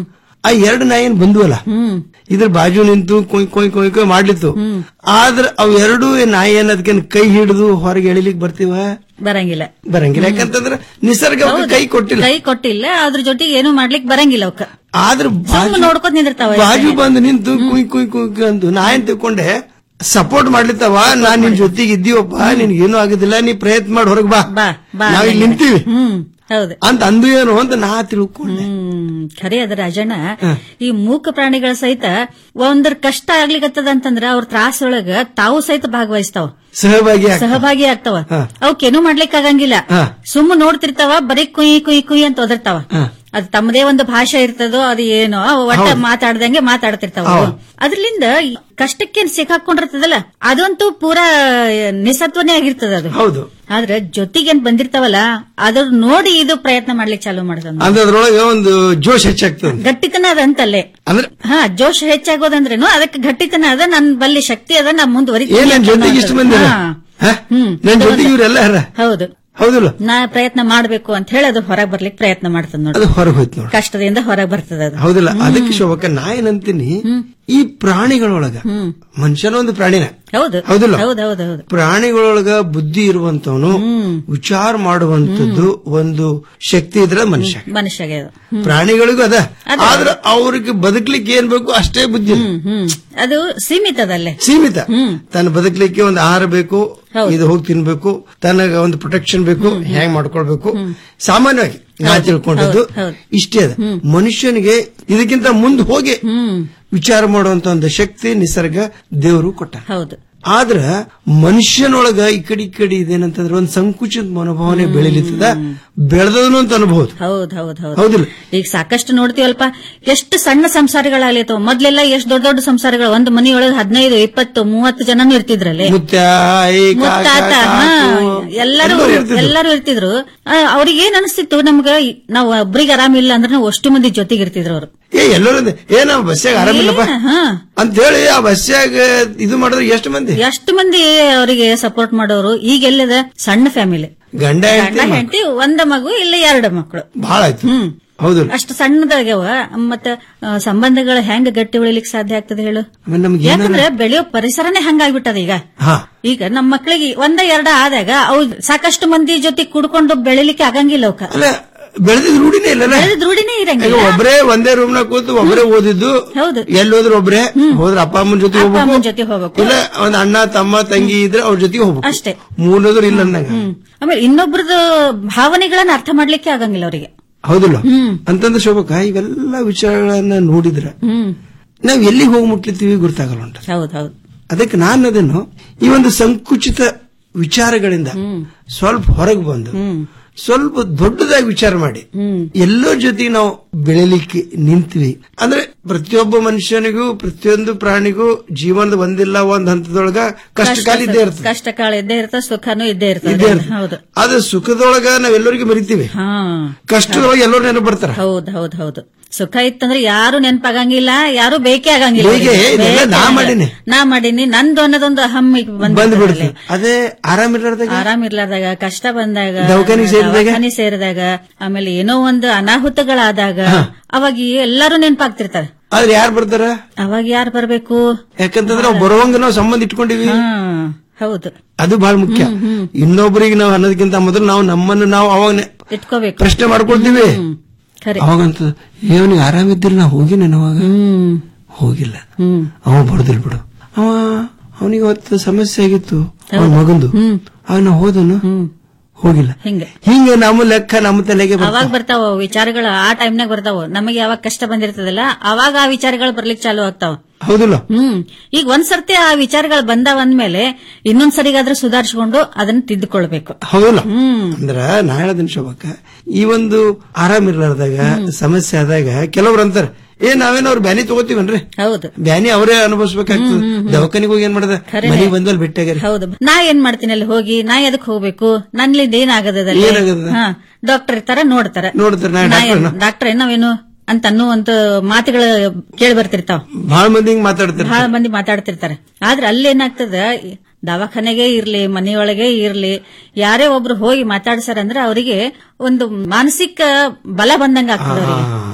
ಆ ಎರಡು ನಾಯಿ ಏನ್ ಬಂದ್ವಲ್ಲ ಇದ್ರ ಬಾಜು ನಿಂತು ಕೊಯ್ ಕೊಯ್ ಕೊಯ್ ಕೊಯ್ ಮಾಡ್ಲಿತ್ತು ಆದ್ರ ಅವ್ ಎರಡು ನಾಯಿ ಏನ್ ಅದಕ್ಕೆ ಕೈ ಹಿಡಿದು ಹೊರಗೆ ಎಳಿಲಿಕ್ ಬರ್ತೀವ ಬರಂಗಿಲ್ಲ ಬರಂಗಿಲ್ಲ ಯಾಕಂತಂದ್ರ ನಿಸರ್ಗ ಅವಕ್ಕೆ ಹೌದು. ಕೈ ಕೊಟ್ಟಿಲ್ಲ ಕೈ ಕೊಟ್ಟಿಲ್ಲ ಅದ್ರ ಜೊತೆಗೆ ಏನು ಮಾಡ್ಲಿಕ್ ಬರಂಗಿಲ್ಲ ಅವಕ್ಕ ಆದ್ರ ಸುಮ್ಮನೆ ನೋಡ್ಕೊತ ನಿಂದಿರ್ತಾವ ಬಾಜು ಬಂದು ನಿಂತು ಕುಯ್ ಕುಯ್ ಕುಯ್ ಕುಯ್ ಅಂತು ನಾ ಏನ್ ತಿಳ್ಕೊಂಡೆ ಸಪೋರ್ಟ್ ಮಾಡ್ಲಿತ್ತವ ನಾನ್ ನಿನ್ ಜೊತೆಗೆ ಇದ್ದೀವಪ್ಪ ನಿನ್ಗೇನು ಆಗುದಿಲ್ಲ ನೀ ಪ್ರಯತ್ನ ಮಾಡಿ ಹೊರಗ್ ಬಾ ಬಾ ಬಾ ನಾವ್ ಇಲ್ಲಿ ನಿಂತೀವಿ ಹ್ಮ್ ಹೌದು ಅಂತ ಅಂದು ಏನು ಅಂತ ನಾ ತಿಳ್ಕೊಂಡೆ ಹ್ಮ್ ಖರೆ ಅದ ರಾಜಣ್ಣ ಈ ಮೂಕ ಪ್ರಾಣಿಗಳ ಸಹಿತ ಒಂದ್ರ ಕಷ್ಟ ಆಗ್ಲಿಕತ್ತದ ಅಂತಂದ್ರ ಅವ್ರ ತ್ರಾಸೊಳಗ ತಾವು ಸಹಿತ ಭಾಗವಹಿಸ್ತಾವ ಸಹಭಾಗಿ ಆಗ್ತಾವ. ಸಹಭಾಗಿ ಆಗ್ತಾವ ಹಾ. ಅವಕ್ಕೇನು ಮಾಡ್ಲಿಕ್ ಆಗಂಗಿಲ್ಲ ಹಾ. ಸುಮ್ಮ ನೋಡ್ತಿರ್ತಾವ ಬರೀ ಕುಯ್ ಕುಯ್ ಕುಯ್ ಅಂತ ಒದರ್ತಾವ ಅದು ತಮ್ಮದೇ ಒಂದು ಭಾಷೆ ಇರ್ತದೋ ಅದು ಏನೋ ಅವು ಒಟ್ಟ ಹೌದು. ಮಾತಾಡ್ದಂಗೆ ಮಾತಾಡ್ತಿರ್ತಾವ ಅವು. ಹೌದು. ಅದ್ರಲಿಂದ ಈ ಕಷ್ಟಕ್ಕೆ ಸಿಕ್ಕಾಕೊಂಡಿರ್ತದಲ್ಲ ಅದಂತೂ ಪೂರಾ ನಿಸತ್ವನೇ ಆಗಿರ್ತದ ಅದು ಹೌದು ಆದ್ರೆ ಜೊತೆಗೇನ್ ಬಂದಿರ್ತಾವಲ್ಲ ಅದ್ರ ನೋಡಿ ಇದು ಪ್ರಯತ್ನ ಮಾಡ್ಲಿಕ್ಕೆ ಚಾಲೂ ಮಾಡ್ದ ಅಂದ್ರೆ ಅದ್ರೊಳಗೆ ಒಂದು ಜೋಶ್ ಹೆಚ್ಚಾಗ್ತದೆ ಗಟ್ಟಿತನ ಅದ ಅಂತಲ್ಲೇ ಅಂದ್ರೆ ಹಾ ಜೋಶ್ ಹೆಚ್ಚಾಗೋದಂದ್ರೇನು ಅದಕ್ಕೆ ಗಟ್ಟಿತನ ಅದ ನನ್ ಬಲ್ಲಿ ಶಕ್ತಿ ಅದ ನಾ ಮುಂದುವರಿತೀನಿ ಏನ್ ನನ್ ಅಂತ ಜೊತೆಗೆ ಇಷ್ಟು ಮಂದಿ ಹಾ. ಹ್ಮ್ ನನ್ ಜೊತೆಗೆ ಇವರೆಲ್ಲ ಹರ ಹೌದು ಹೌದಿಲ್ಲ ನಾ ಪ್ರಯತ್ನ ಮಾಡ್ಬೇಕು ಅಂತ ಹೇಳಿ ಅದು ಹೊರಗೆ ಬರ್ಲಿಕ್ಕೆ ಪ್ರಯತ್ನ ಮಾಡ್ತದ ಅದು ನೋಡಿ ಹೊರಗೆ ಹೋಯ್ತು ನೋಡಿ ಕಷ್ಟದಿಂದ ಹೊರಗೆ ಬರ್ತದ ಅದು ಹೌದಿಲ್ಲ ಅದಕ್ಕೆ ಶೋಭಕ್ಕ ನಾ ಏನಂತೀನಿ ಈ ಪ್ರಾಣಿಗಳೊಳಗ ಮನುಷ್ಯನ ಒಂದು ಪ್ರಾಣಿನ ಹೌದು ಹೌದಿಲ್ಲ? ಹೌದು ಹೌದು ಹೌದು ಪ್ರಾಣಿಗಳೊಳಗ ಬುದ್ಧಿ ಇರುವಂತವನು ವಿಚಾರ ಮಾಡುವಂತದ್ದು ಒಂದು ಶಕ್ತಿ ಇದ್ರೆ ಮನುಷ್ಯ ಮನುಷ್ಯಗೆ ಅದು ಪ್ರಾಣಿಗಳಿಗೂ ಅದ ಆದ್ರೆ ಅವ್ರಿಗೆ ಬದುಕ್ಲಿಕ್ಕೆ ಏನ್ ಬೇಕು ಅಷ್ಟೇ ಬುದ್ಧಿ ಹ್ಮ್ ಹ್ಮ್ ಅದು ಸೀಮಿತದಲ್ಲೇ ಸೀಮಿತ ತನ್ನ ಬದುಕಲಿಕ್ಕೆ ಒಂದು ಆಹಾರ ಬೇಕು ಇದು ಹೋಗಿ ತಿನ್ಬೇಕು ತನಗ ಒಂದು ಪ್ರೊಟೆಕ್ಷನ್ ಬೇಕು ಹೆಂಗ್ ಮಾಡ್ಕೊಳ್ಬೇಕು ಸಾಮಾನ್ಯವಾಗಿ ನಾ ತಿಳ್ಕೊಂಡದ್ದು ಹೌದು, ಹೌದು. ಇಷ್ಟೇ ಅದ ಮನುಷ್ಯನಿಗೆ ಇದಕ್ಕಿಂತ ಮುಂದೆ ಹೋಗಿ ವಿಚಾರ ಮಾಡುವಂತ ಒಂದು ಶಕ್ತಿ ನಿಸರ್ಗ ದೇವರು ಕೊಟ್ಟ ಹೌದು ಆದ್ರ ಮನುಷ್ಯನೊಳಗ ಈ ಕಡೆ ಈ ಕಡೆ ಇದೇನಂತಂದ್ರೆ ಒಂದು ಸಂಕುಚಿತ ಮನೋಭಾವನೆ ಬೆಳಿಲಿತ್ತದ ಬೆಳೆದನು ಅಂತ ಅನ್ಬಹುದು ಹೌದ್ ಹೌದ್ ಹೌದ್ ಹೌದಿಲ್ಲ ಈಗ ಸಾಕಷ್ಟು ನೋಡ್ತೀವಲ್ಪ ಎಷ್ಟು ಸಣ್ಣ ಸಂಸಾರಗಳಾಗ್ಲಿತ್ತವ ಮೊದ್ಲೆಲ್ಲ ಎಷ್ಟು ದೊಡ್ಡ ದೊಡ್ಡ ಸಂಸಾರಗಳು ಒಂದು ಮನೆಯೊಳಗೆ ಹದಿನೈದು ಇಪ್ಪತ್ತು ಮೂವತ್ತು ಜನನು ಇರ್ತಿದ್ರಲ್ಲಿ ಮುತ್ಯ ಐ, ಕಾ- ಮುತ್ತಾತ ಕಾ- ಹಾ, ಕಾಕು, ಎಲ್ಲರೂ ಎಲ್ಲರೂ ಇರ್ತಿದ್ರು. ಎಲ್ಲರೂ ಇರ್ತಿದ್ರು ಆ, ಅವ್ರಿಗೆ ಏನ್ ಅನಿಸ್ತಿತ್ತು ನಮ್ಗ ನಾವು ಒಬ್ರಿಗೆ ಆರಾಮಿಲ್ಲ ಅಂದ್ರೆ ನಾವು ಅಷ್ಟು ಮಂದಿ ಜೊತೆಗೆ ಇರ್ತಿದ್ರು ಅವರು ಏ ಎಲ್ಲರೂ ಅಂದೆ, ಏ ನಾವು ಬಸ್ಸಾಗ ಆರಾಮಿಲ್ಲಪ್ಪ ಅಂತ ಹೇಳಿ ಆ ಬಸ್ಸಾಗ ಇದು ಮಾಡಿದ್ರೆ ಎಷ್ಟು ಮಂದಿ ಎಷ್ಟು ಮಂದಿ ಅವರಿಗೆ ಸಪೋರ್ಟ್ ಮಾಡೋರು ಈಗ ಎಲ್ಲಿದೆ ಸಣ್ಣ ಫ್ಯಾಮಿಲಿ ಗಂಡ ಗಂಡ ಹೆಂಡತಿ ಹೆಂಡತಿ ಒಂದ ಮಗು ಇಲ್ಲ ಎರಡು ಮಕ್ಕಳು ಬಹಳ ಆಯ್ತು ಹೌದು ಅಷ್ಟು ಸಣ್ಣದಾಗ್ಯಾವ ಮತ್ತ ಆ, ಸಂಬಂಧಗಳು ಹೆಂಗ್ ಗಟ್ಟಿ ಉಳಿಲಿಕ್ಕೆ ಸಾಧ್ಯ ಆಗ್ತದೆ ಹೇಳು ಆಮೇಲೆ ನಮ್ಗೆ ಏನಾರ- ಯಾಕಂದ್ರೆ ಬೆಳೆಯೋ ಪರಿಸರನೇ ಹಂಗಾಗ್ಬಿಟ್ಟದ ಈಗ ಹಾ ಈಗ ನಮ್ಮ ಮಕ್ಕಳಿಗೆ ಒಂದ ಎರಡ ಆದಾಗ ಅವು ಸಾಕಷ್ಟು ಮಂದಿ ಜೊತೆ ಕುಡ್ಕೊಂಡು ಬೆಳಿಲಿಕ್ಕೆ ಆಗಂಗಿಲ್ಲ ಅವಕ್ಕ ಅಲ್ಲ ಬೆಳೆದಿದ್ ರೂಢಿನೇ ಇಲ್ಲ ಬೆಳೆದಿದ್ ರೂಢಿನೇ ಈಗ ಇರಂಗಿಲ್ಲ ಒಬ್ಬರೇ ಒಂದೇ ರೂಮ್ ನಾಗ ಕೂತು ಒಬ್ಬರೇ ಓದಿದ್ದು ಹೌದು ಎಲ್ಲಿ ಹೋದ್ರು ಒಬ್ರೇ ಹೋದ್ರ ಅಪ್ಪ ಅಮ್ಮನ ಜೊತೆ ಅಪ್ಪ ಹೋಗ್ಬೇಕು ಅಮ್ಮನ ಜೊತೆ ಹೋಗ್ಬೇಕು ಇಲ್ಲ ಒಂದ್ ಅಣ್ಣ ತಮ್ಮ ತಂಗಿ ಇದ್ರೆ ಅವ್ರ ಜೊತೆಗೆ ಹೋಗ್ಬೇಕು ಅಷ್ಟೇ ಮೂರನೇದ್ರು ಇಲ್ಲ ಅನ್ನಂಗ ಹ್ಮ್ ಆಮೇಲೆ ಇನ್ನೊಬ್ರದ್ದು ಭಾವನೆಗಳನ್ನ ಅರ್ಥ ಮಾಡ್ಲಿಕ್ಕೆ ಆಗಂಗಿಲ್ಲ ಅವರಿಗೆ ಹೌದಿಲ್ಲ ಅಂತಂದ್ರೆ ಶೋಭಕ ಇವೆಲ್ಲ ವಿಚಾರಗಳನ್ನ ನೋಡಿದ್ರ ಹ್ಮ್ ನಾವ್ ಎಲ್ಲಿಗೆ ಹೋಗಿ ಮುಟ್ಲಿತ್ತೀವಿ ಗೊತ್ತಾಗಲ್ಲ ಉಂಟ ಹೌದ್ ಹೌದ್ ಅದಕ್ಕೆ ನಾನು ಅದನ್ನು ಈ ಒಂದು ಸಂಕುಚಿತ ವಿಚಾರಗಳಿಂದ ಸ್ವಲ್ಪ ಹೊರಗೆ ಬಂದು ಸ್ವಲ್ಪ ದೊಡ್ಡದಾಗಿ ವಿಚಾರ ಮಾಡಿ ಎಲ್ಲರ ಜೊತೆ ನಾವು ಬೆಳಿಲಿಕ್ಕೆ ನಿಂತ್ವಿ ಅಂದ್ರೆ ಪ್ರತಿಯೊಬ್ಬ ಮನುಷ್ಯನಿಗೂ ಪ್ರತಿಯೊಂದು ಪ್ರಾಣಿಗೂ ಜೀವನದ ಒಂದಿಲ್ಲ ಒಂದ್ ಹಂತದೊಳಗ ಕಷ್ಟ ಕಾಲ ಇದ್ದೇ ಇರ್ತದೆ ಕಷ್ಟ ಕಾಲ ಇದ್ದೇ ಇರ್ತದೆ ಸುಖನೂ ಇದ್ದೇ ಇದ್ದೇ ಇರ್ತದೆ ಇರ್ತದೆ. ಹೌದು ಆದ್ರೆ ಸುಖದೊಳಗ ನಾವೆಲ್ಲರಿಗೂ ಮರಿತೀವಿ ಹಾ ಕಷ್ಟದೊಳಗೆ ಎಲ್ಲರೂ ನೆನಪು ಬರ್ತಾರ ಹೌದ್ ಹೌದ್ ಹೌದು ಸುಖ ಇತ್ತಂದ್ರೆ ಯಾರು ನೆನಪಾಗಂಗಿಲ್ಲ ಯಾರು ಬೇಕೇ ಆಗಂಗಿಲ್ಲ ಬೇಕೇ, ಅವ್ರಿಗೆ. ಇದೆಲ್ಲ ಬೇಕೇ ನಾ ಆಗಂಗಿಲ್ಲ. ಮಾಡೀನಿ. ನಾ ಮಾಡೀನಿ ನಂದು ಅನ್ನೋದೊಂದು ಅಹಂ ಈಗ ಬಂದ್ ಬಂದ್ಬಿಡ್ತದೆ ಬಿಡ್ತೀವಿ ಅದೇ ಆರಾಮಿರ್ಲಾರ್ದಾಗ ಆರಾಮ್ ಇರ್ಲಾರ್ದಾಗ ಕಷ್ಟ ಬಂದಾಗ ದವಾಖಾನಿಗ್ ಸೇರಿದಾಗ? ದವಾಖಾನಿ ಸೇರಿದಾಗ ಆಮೇಲೆ ಏನೋ ಒಂದು ಅನಾಹುತಗಳಾದಾಗ ಅವಾಗ ಎಲ್ಲರೂ ನೆನಪಾಗ್ತಿರ್ತಾರೆ ಆದ್ರೆ ಯಾರು ಬರ್ತಾರ ಅವಾಗ ಯಾರು ಬರ್ಬೇಕು ಯಾಕಂತಂದ್ರೆ ನಾವು ಬರುವಂಗ ನಾವು ಸಂಬಂಧ ಇಟ್ಕೊಂಡಿವಿ ಹಾ ಹೌದು ಅದು ಬಹಳ ಮುಖ್ಯ ಇನ್ನೊಬ್ಬರಿಗೆ ನಾವು ಅನ್ನೋದಕ್ಕಿಂತ ಮೊದಲು ನಾವು ನಮ್ಮನ್ನು ನಾವು ಅವಾಗ ನೆ- ಇಟ್ಕೋಬೇಕು ಪ್ರಶ್ನೆ ಮಾಡ್ಕೊಳ್ತೀವಿ ಖರೆ ಅವಾಗಂತ ಏವನಿಗೆ ಆರಾಮಿದ್ದಿಲ್ಲ ನಾ ಹೋಗಿ ನಾನು ಅವಾಗ ಹೋಗಿಲ್ಲ ಅವ ಬರುದಿಲ್ಲ ಬಿಡು ಅವ ಅವನಿಗೆ ಅವತ್ತು ಸಮಸ್ಯೆ ಆಗಿತ್ತು ಅವನ ಮಗಂದು ಅವ ನಾ ಹೋದನು ಹೋಗಿಲ್ಲ ಹಿಂಗೆ ಹಿಂಗೆ ನಮ್ಮ ಲೆಕ್ಕ ನಮ್ಮ ತಲೆಗೆ ಬರ್ತಾವ. ಅವಾಗ ಬರ್ತಾವ ವಿಚಾರಗಳು ಆ ಟೈಮ್ನಾಗ ಬರ್ತಾವ ನಮಗೆ ಯಾವಾಗ ಕಷ್ಟ ಬಂದಿರ್ತದಲ್ಲ ಅವಾಗ ಆ ವಿಚಾರಗಳು ಬರ್ಲಿಕ್ಕೆ ಚಾಲು ಆಗ್ತಾವ ಹೌದಿಲ್ಲ ಹ್ಮ್ ಈಗ ಒಂದ್ ಸರ್ತಿ ಆ ವಿಚಾರಗಳು ಬಂದಾವ ಅಂದ್ಮೇಲೆ ಇನ್ನೊಂದ್ ಸರಿಗಾದ್ರೂ ಸುಧಾರಿಸಿಕೊಂಡು ಅದನ್ನ ತಿದ್ದುಕೊಳ್ಬೇಕು ಹೌದಿಲ್ಲ ಅಂದ್ರ ನಾ ಹೇಳದಿನ ಶೋಭಕ್ಕ ಈ ಒಂದು ಆರಾಮಿರ್ಲಾರ್ದಾಗ ಸಮಸ್ಯೆ ಆದಾಗ ಕೆಲವ್ರು ಅಂತಾರ ಏ ನಾವೇನೋ ಅವ್ರ ಬ್ಯಾನಿ ತಗೋತೀವನ್ರಿ ಹೌದು ಬ್ಯಾನಿ ಅವರೇ ಅನುಭವಿಸ್ಬೇಕಾಗ್ತದೆ ದವಾಖಾನಿಗೆ ಹೋಗಿ ಏನ್ ಮಾಡದ ಖರೇನೆ. ಮನೆಗೆ ಬಂದಲ್ಲಿ ಬಿಟ್ಟಾಗ್ಯಾರ ಹೌದು ನಾ ಏನ್ ಮಾಡ್ತೀನಿ ಅಲ್ಲಿ ಹೋಗಿ ನಾ ಎದಕ್ ಹೋಗ್ಬೇಕು ನನ್ಲಿಂದ ಏನಾಗದಲ್ಲಿ ಏನಾಗದ? ಹಾ ಡಾಕ್ಟರ್ ಇರ್ತಾರ ನೋಡ್ತಾರ ನೋಡ್ತಾರ, ನಾ ಡಾಕ್ಟರ್ ಅನ್ನ. ಡಾಕ್ಟರ್ ನಾವೇನು ಅಂತ ಅನ್ನುವಂತ ಮಾತುಗಳು ಕೇಳಿ ಬರ್ತಿರ್ತಾವ ಬಹಳ ಮಂದಿ ಹಿಂಗ್ ಮಾತಾಡ್ತಾರೆ ಬಹಳ ಮಂದಿ ಮಾತಾಡ್ತಿರ್ತಾರೆ ಆದ್ರೆ ಅಲ್ಲಿ ಏನಾಗ್ತದ ದವಾಖಾನೆಗೆ ಇರ್ಲಿ ಮನೆಯೊಳಗೆ ಇರ್ಲಿ ಯಾರೇ ಒಬ್ರು ಹೋಗಿ ಮಾತಾಡ್ಸಾರಂದ್ರೆ ಅವರಿಗೆ ಒಂದು ಮಾನಸಿಕ ಬಲ ಬಂದಂಗ ಆಗ್ತದ ಅವರಿಗೆ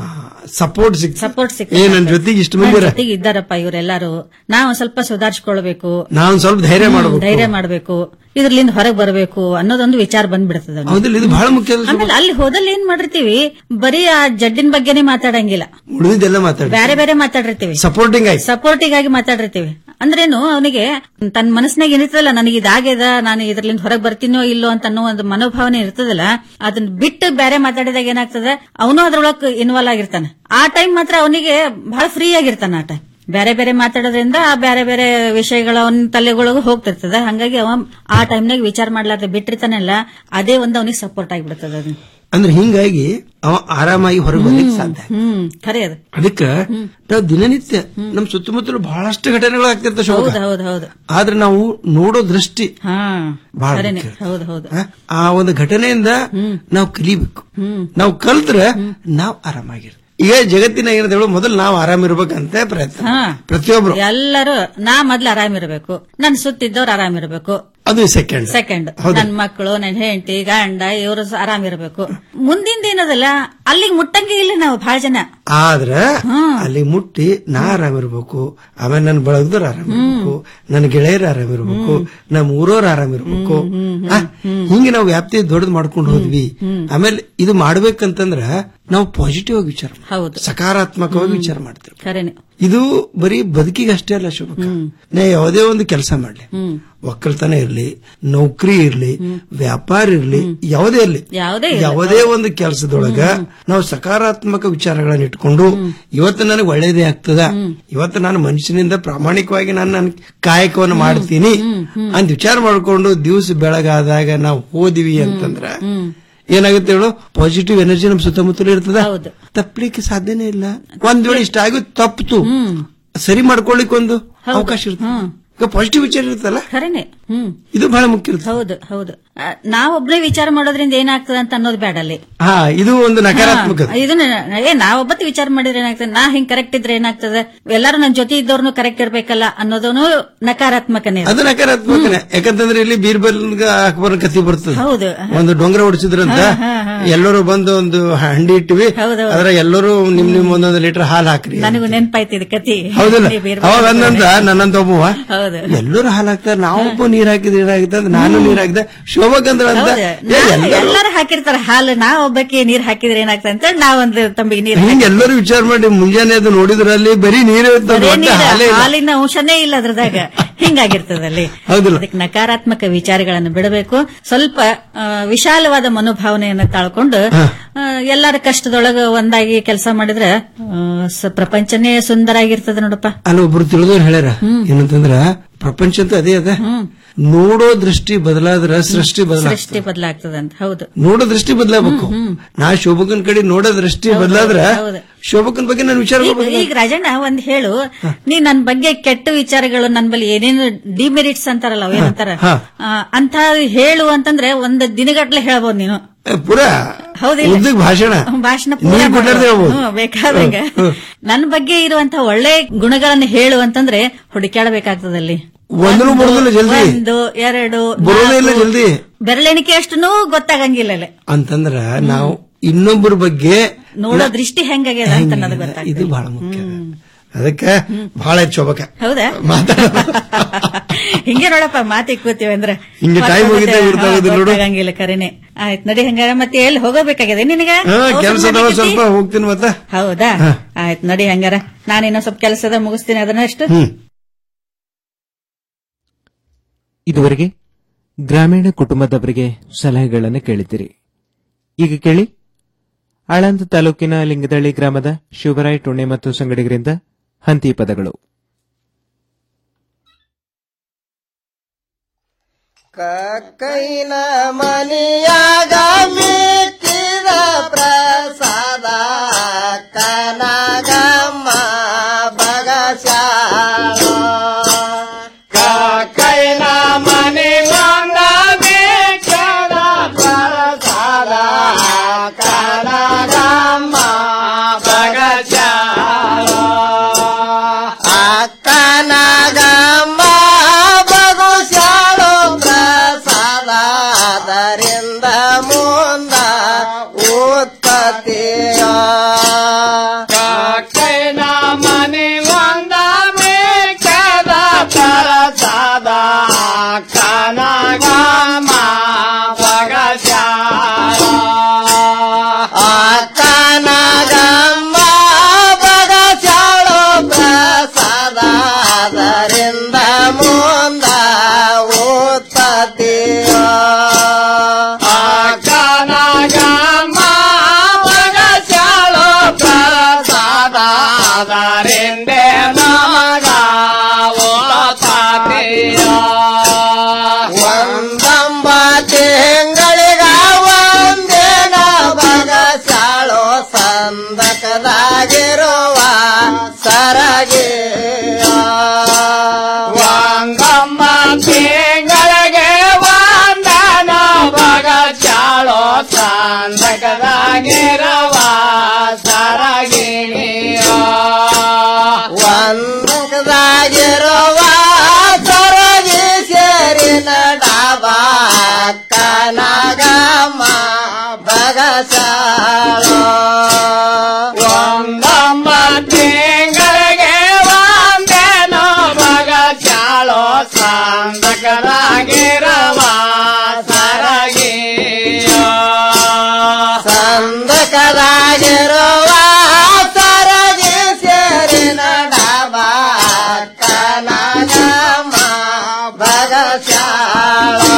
ಸಪೋರ್ಟ್ ಸಿಕ್ತು ಸಪೋರ್ಟ್ ಸಿಕ್ ಏ ನನ್ ಜೊತೆಗೆ ಇಷ್ಟು ಮಂದಿ ಇದಾರೆ. ಜೊತೆಗೆ ಇದ್ದಾರಪ್ಪ ಇವರೆಲ್ಲರೂ ನಾವು ಒಂದ್ ಸ್ವಲ್ಪ ಸುಧಾರಿಸ್ಕೊಳ್ಬೇಕು ನಾವ್ ಸ್ವಲ್ಪ ಧೈರ್ಯ ಹ್ಮ್, ಮಾಡ್ಬೇಕು. ಧೈರ್ಯ ಮಾಡ್ಬೇಕು ಇದ್ರಲಿಂದ ಹೊರಗೆ ಬರಬೇಕು ಅನ್ನೋದೊಂದು ವಿಚಾರ ಬಂದ್ಬಿಡ್ತದ ಅವ್ನಿಗೆ. ಹೌದಿಲ್ಲ ಇದು ಬಹಳ ಮುಖ್ಯ ಅಲ್ಲ ಆಮೇಲೆ ಅಲ್ಲಿ ಹೋದಲ್ಲಿ ಏನ್ ಮಾಡಿರ್ತೀವಿ ಬರೀ ಆ ಜಡ್ಡಿನ ಬಗ್ಗೆನೇ ಮಾತಾಡಂಗಿಲ್ಲ ಉಳಿದಿದ್ದೆಲ್ಲ ಮಾತಾಡಿ ಬೇರೆ ಬೇರೆ ಮಾತಾಡಿರ್ತೀವಿ ಸಪೋರ್ಟಿಂಗ್ ಆಯ್ತು ಸಪೋರ್ಟಿಂಗ್ ಆಗಿ ಮಾತಾಡಿರ್ತೀವಿ ಅಂದ್ರೇನು ಅವನಿಗೆ ತನ್ನ ಮನಸ್ಸಿನಾಗ ಏನಿರ್ತದಲ್ಲ ನನಗೆ ಇದಾಗ್ಯದ ನಾನು ಇದ್ರಲಿಂದ ಹೊರಗೆ ಬರ್ತೀನೋ ಇಲ್ಲೋ ಅಂತ ಅನ್ನೋ ಒಂದು ಮನೋಭಾವನೆ ಇರ್ತದಲ್ಲ ಅದನ್ನ ಬಿಟ್ಟು ಬೇರೆ ಮಾತಾಡಿದಾಗ ಏನಾಗ್ತದೆ ಅವನು ಅದ್ರೊಳಗ್ ಇನ್ವಾಲ್ವ್ ಆಗಿರ್ತಾನೆ ಆ ಟೈಮ್ ಮಾತ್ರ ಅವನಿಗೆ ಬಹಳ ಫ್ರೀ ಆಗಿರ್ತಾನೆ ಆ ಟೈಮ್ ಬೇರೆ ಬೇರೆ ಮಾತಾಡೋದ್ರಿಂದ ಆ ಬೇರೆ ಬೇರೆ ವಿಷಯಗಳ ಅವನ ತಲೆಗೊಳಗೂ ಹೋಗ್ತಿರ್ತದೆ ಹಂಗಾಗಿ ಅವ ಆ ಟೈಮ್ನಾಗ ವಿಚಾರ ಮಾಡ್ಲಾರ್ದೆ ಬಿಟ್ಟಿರ್ತಾನಲ್ಲ ಅದೇ ಒಂದು ಅವನಿಗೆ ಸಪೋರ್ಟ್ ಆಗಿಬಿಡ್ತದೆ ಅದು ಅಂದ್ರೆ ಹಿಂಗಾಗಿ ಅವ ಆರಾಮಾಗಿ ಹೊರಗೆ ಬರ್ಲಿಕ್ಕೆ ಸಾಧ್ಯ ಹ್ಮ್ ಖರೆ ಅದು ಅದಕ್ಕ ನಾವು ದಿನನಿತ್ಯ ನಮ್ ಸುತ್ತಮುತ್ತಲು ಬಹಳಷ್ಟು ಘಟನೆಗಳು ಆಗ್ತಿರ್ತಾವ ಶೋಭಾ ಹೌದು ಹೌದು ಹೌದು ಆದ್ರೆ ನಾವು ನೋಡೋ ದೃಷ್ಟಿ ಹಾ ಬಹಳ ಖರೇನೆ ಮುಖ್ಯ. ಹೌದು ಹೌದು ಆ? ಆ ಒಂದು ಘಟನೆಯಿಂದ ನಾವು ಕಲಿಬೇಕು ನಾವು ಕಲ್ತ್ರೆ ನಾವು ಆರಾಮಾಗಿರ್ತೀವಿ ಈಗ ಜಗತ್ತಿನ ಏನಂತ ಹೇಳೋ ಮೊದಲು ನಾವು ಆರಾಮಿರ್ಬೇಕಂತ ಪ್ರಯತ್ನ ಹಾ ಪ್ರತಿಯೊಬ್ರು ಎಲ್ಲರೂ ನಾ ಮೊದ್ಲು ಆರಾಮಿರ್ಬೇಕು ನನ್ ಸುತ್ತಿದ್ದವ್ರು ಆರಾಮಿರ್ಬೇಕು ಅದು ಸೆಕೆಂಡ್ ಸೆಕೆಂಡ್ ಹೌದು. ನನ್ ಮಕ್ಕಳು ನನ್ ಹೆಂಡತಿ ಗಂಡ ಇವರು ಆರಾಮಿರ್ಬೇಕು ಮುಂದಿಂದ ಏನದಲ್ಲ ಅಲ್ಲಿಗೆ ಮುಟ್ಟಂಗೆ ಇಲ್ಲ ನಾವು ಬಹಳ ಜನ ಆದ್ರ ಅಲ್ಲಿ ಮುಟ್ಟಿ ನಾ ಆರಾಮಿರ್ಬೇಕು ಆಮೇಲೆ ನನ್ನ ಬಳಗದವ್ರು ಆರಾಮಿರ್ಬೇಕು ನನ್ನ ಗೆಳೆಯರು ಆರಾಮಿರ್ಬೇಕು ನಮ್ಮ ಊರವ್ರು ಆರಾಮಿರ್ಬೇಕು ಆ, ಹಿಂಗೆ ನಾವು ವ್ಯಾಪ್ತಿ ದೊಡ್ಡದು ಮಾಡ್ಕೊಂಡು ಹೋದ್ವಿ ಆಮೇಲೆ ಇದು ಮಾಡ್ಬೇಕಂತಂದ್ರ ನಾವು ಪಾಸಿಟಿವ್ ಆಗಿ ವಿಚಾರ ಮಾಡ್ತೀವಿ. ಹೌದು ಸಕಾರಾತ್ಮಕವಾಗಿ ವಿಚಾರ ಮಾಡ್ತೇವೆ ಖರೇನೆ ಇದು ಬರೀ ಬದುಕಿಗೆ ಅಷ್ಟೇ ಅಲ್ಲ ಶುಭಕ ನಾ ಯಾವುದೇ ಒಂದು ಕೆಲಸ ಮಾಡ್ಲಿ ಒಕ್ಕಲ್ತನ ಇರ್ಲಿ ನೌಕರಿ ಇರ್ಲಿ ವ್ಯಾಪಾರ ಇರ್ಲಿ ಯಾವುದೇ ಇರ್ಲಿ ಯಾವುದೇ ಇರ್ಲಿ. ಯಾವುದೇ ಒಂದು ಕೆಲಸದೊಳಗ ನಾವು ಸಕಾರಾತ್ಮಕ ವಿಚಾರಗಳನ್ನ ಇಟ್ಕೊಂಡು ಇವತ್ತು ನನಗೆ ಒಳ್ಳೇದೇ ಆಗ್ತದ ಇವತ್ತು ನಾನು ಮನುಷ್ಯನಿಂದ ಪ್ರಾಮಾಣಿಕವಾಗಿ ನಾನು ನನ್ನ ಕಾಯಕವನ್ನು ಮಾಡ್ತೀನಿ ಅಂತ ವಿಚಾರ ಮಾಡ್ಕೊಂಡು ದಿವಸ ಬೆಳಗಾದಾಗ ನಾವು ಹೋದಿವಿ ಅಂತಂದ್ರ ಏನಾಗುತ್ತೆ ಹೇಳು ಪಾಸಿಟಿವ್ ಎನರ್ಜಿ ನಮ್ ಸುತ್ತಮುತ್ತಲು ಇರ್ತದ ತಪ್ಪಲಿಕ್ಕೆ ಸಾಧ್ಯನೇ ಇಲ್ಲ ಒಂದ್ ವೇಳೆ ಇಷ್ಟ ಆಗಿ ತಪ್ಪಿತು ಸರಿ ಮಾಡ್ಕೊಳ್ಳಿಕ್ ಒಂದು ಅವಕಾಶ ಇರ್ತದೆ ಈಗ ಪಾಸಿಟಿವ್ ವಿಚಾರ ಇರುತ್ತಲ್ಲ ಖರೇನೆ ಹ್ಮ್ ಇದು ಬಹಳ ಮುಖ್ಯ ಇರುತ್ತೆ ಹೌದು ಹೌದು ಆ, ನಾವೊಬ್ನೇ ವಿಚಾರ ಮಾಡೋದ್ರಿಂದ ಏನಾಗ್ತದೆ ಅಂತ ಅನ್ನೋದು ಬೇಡ ಅಲ್ಲಿ ಹಾ ಇದು ಒಂದು ನಕಾರಾತ್ಮಕ ಹಾ, ಇದನ್ನ ಏ ನಾವೊಬ್ಬತ್ತು ವಿಚಾರ ಮಾಡಿದ್ರೆ ಏನಾಗ್ತದೆ ನಾ ಹಿಂಗ್ ಕರೆಕ್ಟ್ ಇದ್ರೆ ಏನಾಗ್ತದೆ ಎಲ್ಲರೂ ನನ್ ಜೊತೆ ಇದ್ದವ್ರನ್ನು ಕರೆಕ್ಟ್ ಇರ್ಬೇಕಲ್ಲ ಅನ್ನೋದನ್ನು ನಕಾರಾತ್ಮಕನೇ ಅದು ನಕಾರಾತ್ಮಕನೇ ಯಾಕಂತಂದ್ರೆ ಇಲ್ಲಿ ಬೀರ್ಬಲ್ ಅಕ್ಬರ್ ಕಥೆ ಬರ್ತದೆ ಹೌದು ಒಂದು ಡೊಂಗರ ಹೊಡಿಸಿದ್ರಂತ ಹಾ, ಹಾ, ಹಾ. ಎಲ್ಲರೂ ಬಂದು ಒಂದು ಹಂಡಿ ಇಟ್ಟಿವಿ ಹೌದೌದು. ಅದ್ರ ಎಲ್ಲರೂ ನಿಮ್ ನಿಮ್ ಒಂದೊಂದು ಲೀಟರ್ ಹಾಲು ಹಾಕ್ರಿ ನನಗೂ ನೆನ್ಪಾಯ್ತಿದ್ ಕತಿ ಹೌದಲ್ಲ ನೀವ್ ಇರ್ಬೇಕು. ಅವಾಗ ಅಂದಂತ ನನ್ನಂತ ಒಬ್ಬವ ಹೌದು ಎಲ್ಲರೂ ಹಾಲು ಹಾಕ್ತಾರೆ ನಾವೊಬ್ಬ ನೀರ್ ಹಾಕಿದ್ರೆ ಏನಾಗಿದೆ ಅಂತ ನಾನು ನೀರ್ ಹಾಕಿದೆ ಶೋಭಕಂದ್ರ ಅಂತ ಹೌದು. ಏ, ನಾನು ಎಲ್ಲರೂ- ಎಲ್ಲರೂ ಹಾಕಿರ್ತಾರ ಹಾಲು ನಾ ಒಬ್ಬಕ್ಕೆ ನೀರ್ ಹಾಕಿದ್ರೆ ಏನಾಗ್ತದೆ ಅಂತ ನಾವೊಂದು ತಂಬಿಗೆ ನೀರ್ ಹಿಂಗ್ ಎಲ್ಲರೂ ವಿಚಾರ ಮಾಡಿ ಮುಂಜಾನೆ ಅದು ನೋಡಿದ್ರಲ್ಲಿ ಬರೀ ನೀರೇ ಇರ್ತದೆ ಬರೇ ಒಟ್ಟು ನೀರ, ಹಾಲೇ ಇಲ್ಲ. ಹಾಲಿನ ಅಂಶನೇ ಇಲ್ಲ ಅದ್ರದಾಗ ಹಿಂಗಾಗಿರ್ತದಲ್ಲಿ ಹೌದಲ್ಲ? ಅದಕ್ಕೆ ನಕಾರಾತ್ಮಕ ವಿಚಾರಗಳನ್ನು ಬಿಡಬೇಕು ಸ್ವಲ್ಪ ಆ, ವಿಶಾಲವಾದ ಮನೋಭಾವನೆಯನ್ನು ತಾಳ್ಕೊಂಡು ಆ, ಎಲ್ಲರ ಕಷ್ಟದೊಳಗ ಒಂದಾಗಿ ಕೆಲಸ ಮಾಡಿದ್ರೆ ಆ, ಸ- ಪ್ರಪಂಚನೇ ಸುಂದರ ಆಗಿರ್ತದೆ ನೋಡಪ್ಪ ಅಲ್ಲಿ ಒಬ್ರು ತಿಳಿದವ್ರು ಹೇಳ್ಯಾರ ಏನಂತಂದ್ರ ಪ್ರಪಂಚ ಅಂತ ಅದೇ ಅದ ನೋಡೋ ದೃಷ್ಟಿ ಬದಲಾದ್ರ ಸೃಷ್ಟಿ ಬದಲಾಗ ಸೃಷ್ಟಿ ಬದಲಾಗ್ತದೆ ಅಂತ ಹೌದು ನೋಡೋ ದೃಷ್ಟಿ ಬದಲಾಗಬೇಕು ನಾ ಶೋಭಕನ್ ಕಡೆ ನೋಡೋ ದೃಷ್ಟಿ ಬದಲಾದ್ರ ಹೌದು. ಶೋಭಕನ್ ಬಗ್ಗೆ ನಾನು ವಿಚಾರ ಈಗ ಈಗ ರಾಜಣ್ಣ ಒಂದ್ ಹೇಳು ನೀ ನನ್ ಬಗ್ಗೆ ಕೆಟ್ಟ ವಿಚಾರಗಳು ನನ್ ಬಳಿ ಏನೇನು ಡಿಮೆರಿಟ್ಸ್ ಅಂತಾರಲ್ಲ ಅವ್ ಏನಂತಾರ ಹಾ. ಆ, ಅಂತ ಹೇಳು ಅಂತಂದ್ರೆ ಒಂದ್ ದಿನಗಟ್ಲೆ ಹೇಳ್ಬೋದು ನೀನು ಪೂರ ಹೌದಿಲ್ಲ ಉದ್ದಕ್ ಭಾಷಣ ಭಾಷಣ ನೀರ್ ಕೊಟ್ಟಾರ್ದೆ ಹೇಳ್ಬೋದು. ಬೇಕಾದಂಗ ನನ್ ಬಗ್ಗೆ ಇರುವಂತ ಒಳ್ಳೆ ಗುಣಗಳನ್ನ ಹೇಳು ಅಂತಂದ್ರೆ ಹುಡುಕ್ಯಾಡಬೇಕಾಗ್ತದಲ್ಲಿ ಒಂದೂ ಬರೋದಿಲ್ಲ ಜಲ್ದಿ ಒಂದು ಎರಡು ಬರೋದೇ ಇಲ್ಲ ನಾಲ್ಕು, ಜಲ್ದಿ ಬೆರಳೆಣಿಕೆ ಅಷ್ಟೂ ಗೊತ್ತಾಗಂಗಿಲ್ಲ ಅಲ್ಲಿ. ಅಂತಂದ್ರ ನಾವು ಇನ್ನೊಬ್ಬರ ಬಗ್ಗೆ ನೋಡೋ ದೃಷ್ಟಿ ಹೆಂಗಾಗ್ಯದ ಅಂತ ನನಗೆ ಗೊತ್ತಾಗ್ತದೆ ಇದು ಬಹಳ ಮುಖ್ಯ ಅದಕ್ಕೆ ಬಹಳ ಹೆಚ್ಚು ಶೋಭಕ ಹೌದಾ ಹಿಂಗೆ ನೋಡಪ್ಪ ಮಾತಿ ಕೂತೀವಿ ಅಂದ್ರೆ ಹಿಂಗೆ time ಹೋಗಿದ್ದೇ ಗೊತ್ತಾಗೋದಿಲ್ಲ ನೋಡು. ಗೊತ್ತಾಗಂಗಿಲ್ಲ ಕರೆನೆ ಆಯ್ತು ನಡಿ ಹಂಗಾರ ಮತ್ತೆ ಎಲ್ಲಿ ಹೋಗಬೇಕಾಗಿದೆ ನಿನಗ ಹಾ ಹೋಗ್ಕೊಂಡ್ ಕೆಲಸ ಅದಾವ ಬಂದಿದ್ದಿ? ಸ್ವಲ್ಪ ಹೋಗ್ತೀನಿ ಮತ್ತೆ ಹೌದಾ ಆಯ್ತು ನಡಿ ಹಂಗಾರ ನಾನಿನ್ನೊಂದ್ ಸ್ವಲ್ಪ ಕೆಲಸದ ಮುಗಿಸ್ತೀನಿ ಅದನ್ನ ಅಷ್ಟು ಇದುವರೆಗೆ ಗ್ರಾಮೀಣ ಕುಟುಂಬದವರಿಗೆ ಸಲಹೆಗಳನ್ನು ಕೇಳಿದ್ದೀರಿ ಈಗ ಕೇಳಿ ಆಳಂದ ತಾಲೂಕಿನ ಲಿಂಗದಳ್ಳಿ ಗ್ರಾಮದ ಶಿವರಾಯ್ ಟುಣೆ ಮತ್ತು ಸಂಗಡಿಗರಿಂದ ಹಂತಿ ಪದಗಳು ಕೈನ ಮನಿಯಾಗ ಮಿಕ್ಕಿದ ಪ್ರಸಾದ ಕನಗಮ್ಮ ಬಗಸಾಳ ಕೈನ ಮನಿಯಾಗ ಮಿಕ್ಕಿದ ಪ್ರಸಾದ ಕನಗಮ್ಮ ಬಗಸಾಳ ಅಕ್ಕನಗಮ್ಮ ಬಗುಶಾಳು ಪ್ರಸಾದರಿಂದ ಮುಂದ ಉತ್ಪತ್ತಿಯ ಒಂದೊಮ್ಮ ತಿಂಗಳಿಗೆ ವಂದನ ಭಗ ಚಾಳೋ ಸಂದಕದಾಗಿರವ ಸರಗಿಣಿಯ ಒಂದಕದಾಗಿರುವ ಸರಗಿ ಸೇರಿ ನಡವ ಕನಗಮ್ಮ ಭಗ ಚಾಳೋ ಒಂದೊಮ್ಮ ತಿಂಗಳಿಗೆ ಒಂದೇನೋ ಭಗ ಚಾಳೋ ಸಂದಕರಾಗಿರವ ಸರಗಿಯ ಸಂದಕರಾಗಿರುವ ಸರಗಿ ಸೇರಿ ನಡವ ಕನಗಮ್ಮ ಭಗ ಚಾಳೋ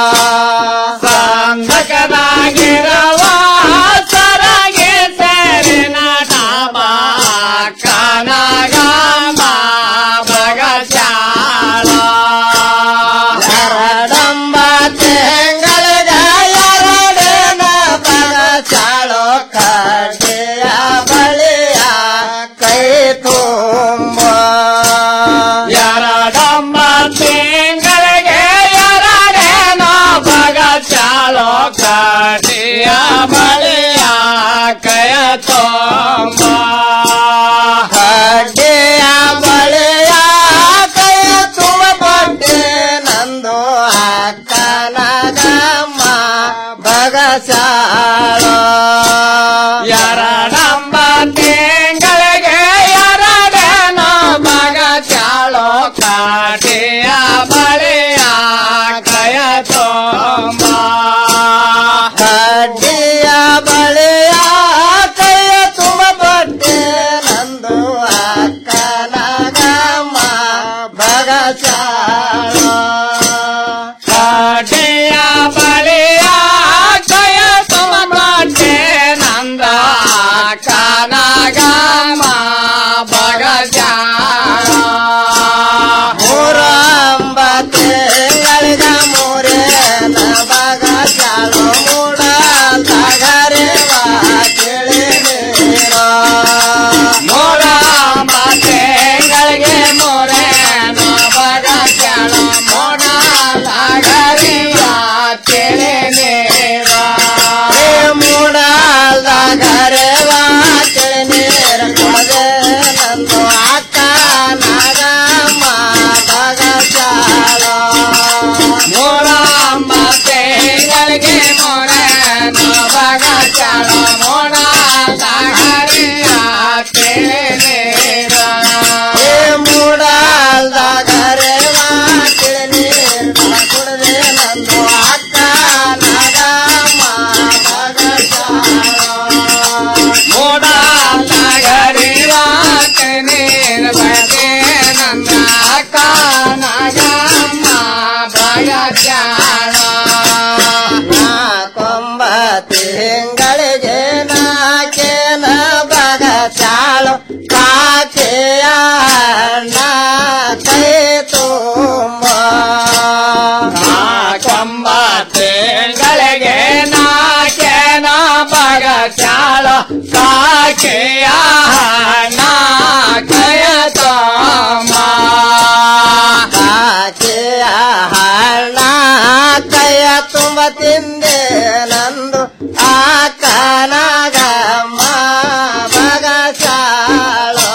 ಸಂದಕರಾಗಿರುವ ಸರಗಿ ಸೇರಿ ನಡವ ಕನಗಮ್ಮ ಭಗ ಚಾಳೋ ಎರಡಂಬ ತಿಂಗಳ ಎರಡೇನ ಭಗ ಚಾಳೋ ಕಡೆಯ ಬಳಿಯ ಕೈ ತುಂಬ ಎರಡಂಬ ತಿಂಗಳಿಗೆ ಎರಡೇನ ಭಗ ಚಾಳೋ ಕಡೆಯ ಬಳಿಯ ಕೈ ತುಂಬ ಕಡ್ಡೆಯ ಬಳಿಯ ಕೈ ತುಂಬ ಬಟ್ಟೆ ನಂದು ಅಕ್ಕನಗಮ್ಮ ಭಗ ಚಾಳೋ ಎರಡಂಬ ತಿಂಗಳಿಗೆ ಎರಡೇನ ಭಗ ಚಾಳೋ ಕಾಟಿಯ ಬಳಿಯ ಕಯ ತುಂಬ ಕಡ್ಡಿಯ ಬಳಿಯ ಕೈಯ ತುಂಬ ಬಟ್ಟೆ ನಂದು ಅಕ್ಕನಗಮ್ಮ ಭಗ ಚಾಳೋ ಕಡ್ಡಿಯ ಬಳಿಯ ಕೈಯ ತುಂಬ ಬಟ್ಟೆ ನಂದ ಅಕ್ಕನಗಮ್ಮ ಭಗ ಚಾಳೋ ಮೂರಂಬ ತಿಂಗಳಿಗ ಮೂರೇನ ಭಗ ಚಾಳೋ ಮೂಡ ತಗರೇವ ತಿಳಿ ನೀರೋ ಮೂರಂಬ ತಿಂಗಳಿಗೆ ಮೂರೇನ ಭಗ ಚಾಳೋ ಮೂಡ ತಗರೇವ ತಿಳಿ ನೀರೋ ಮೂಡಲ್ದ ಗರೇವ ತಿಳಿ ನೀರ ಕೊಡದೆ ನಂದು ಅಕ್ಕ ನಾಗಮ್ಮ ಭಗ ಚಾಳೋ ಮೂರಮ್ಮ ತಿಂಗಳಿಗೆ ಮೊರನ ಭಗ ಚಾಳೋ ಮೋಡ ತಗರಿಯ ತಿಳಿನೀರ ಮೂಡಲ್ದ ಗರೇವ ತಿಳಿ ನೀರ ಕೊಡದೆ ನಂದು ಅಕ್ಕ ನಾಗಮ್ಮ ಭಗ ಮೂಡ ನಗರಿವ ನೀರ ಬಗೆ ನನ್ನ ಅಕ್ಕ ನಾಗಮ್ಮ ಭಗ ಕೊಂಬ ತಿಂಗಳಿಗೆ ನಾಕೇನ ಭಗ ಚಾಳು ಕಾಕೆಯ ನಾ ಕೈ ತುಂಬ ಕೊಂಬ ತಿಂಗಳಿಗೆ ನಾಕೇನ ಭಗ ಚಾಳು ಕಾಕೆಯ ನಾ ಕಯ ತಮ್ಮ ಕಾಕೆಯ ಹಣ ಕೈಯ ತುಂಬ ತಿಂದೆ ನಂದು ಆಕನಾಗಮ್ಮ ಭಗ ಚಾಳೋ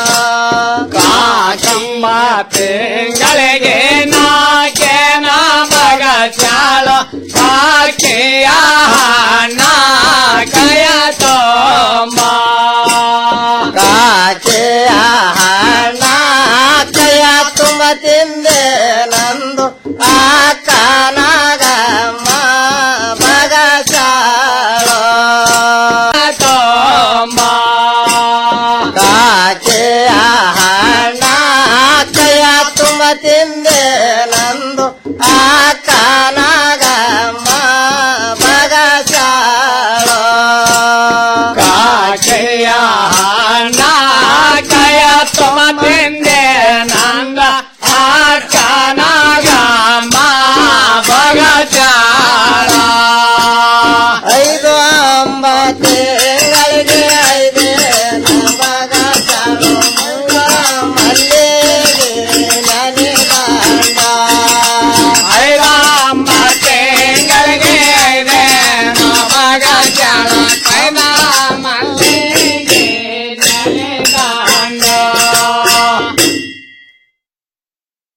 ಕಾಕಮ್ಮ ತಿಂಗಳಿಗೆ ನಾಕೇನ ಭಗ ಚಾಳೋ ಕಾಕೆಯ ಹಣ ಕಯ ತಮ್ಮ ಕಾಕೆ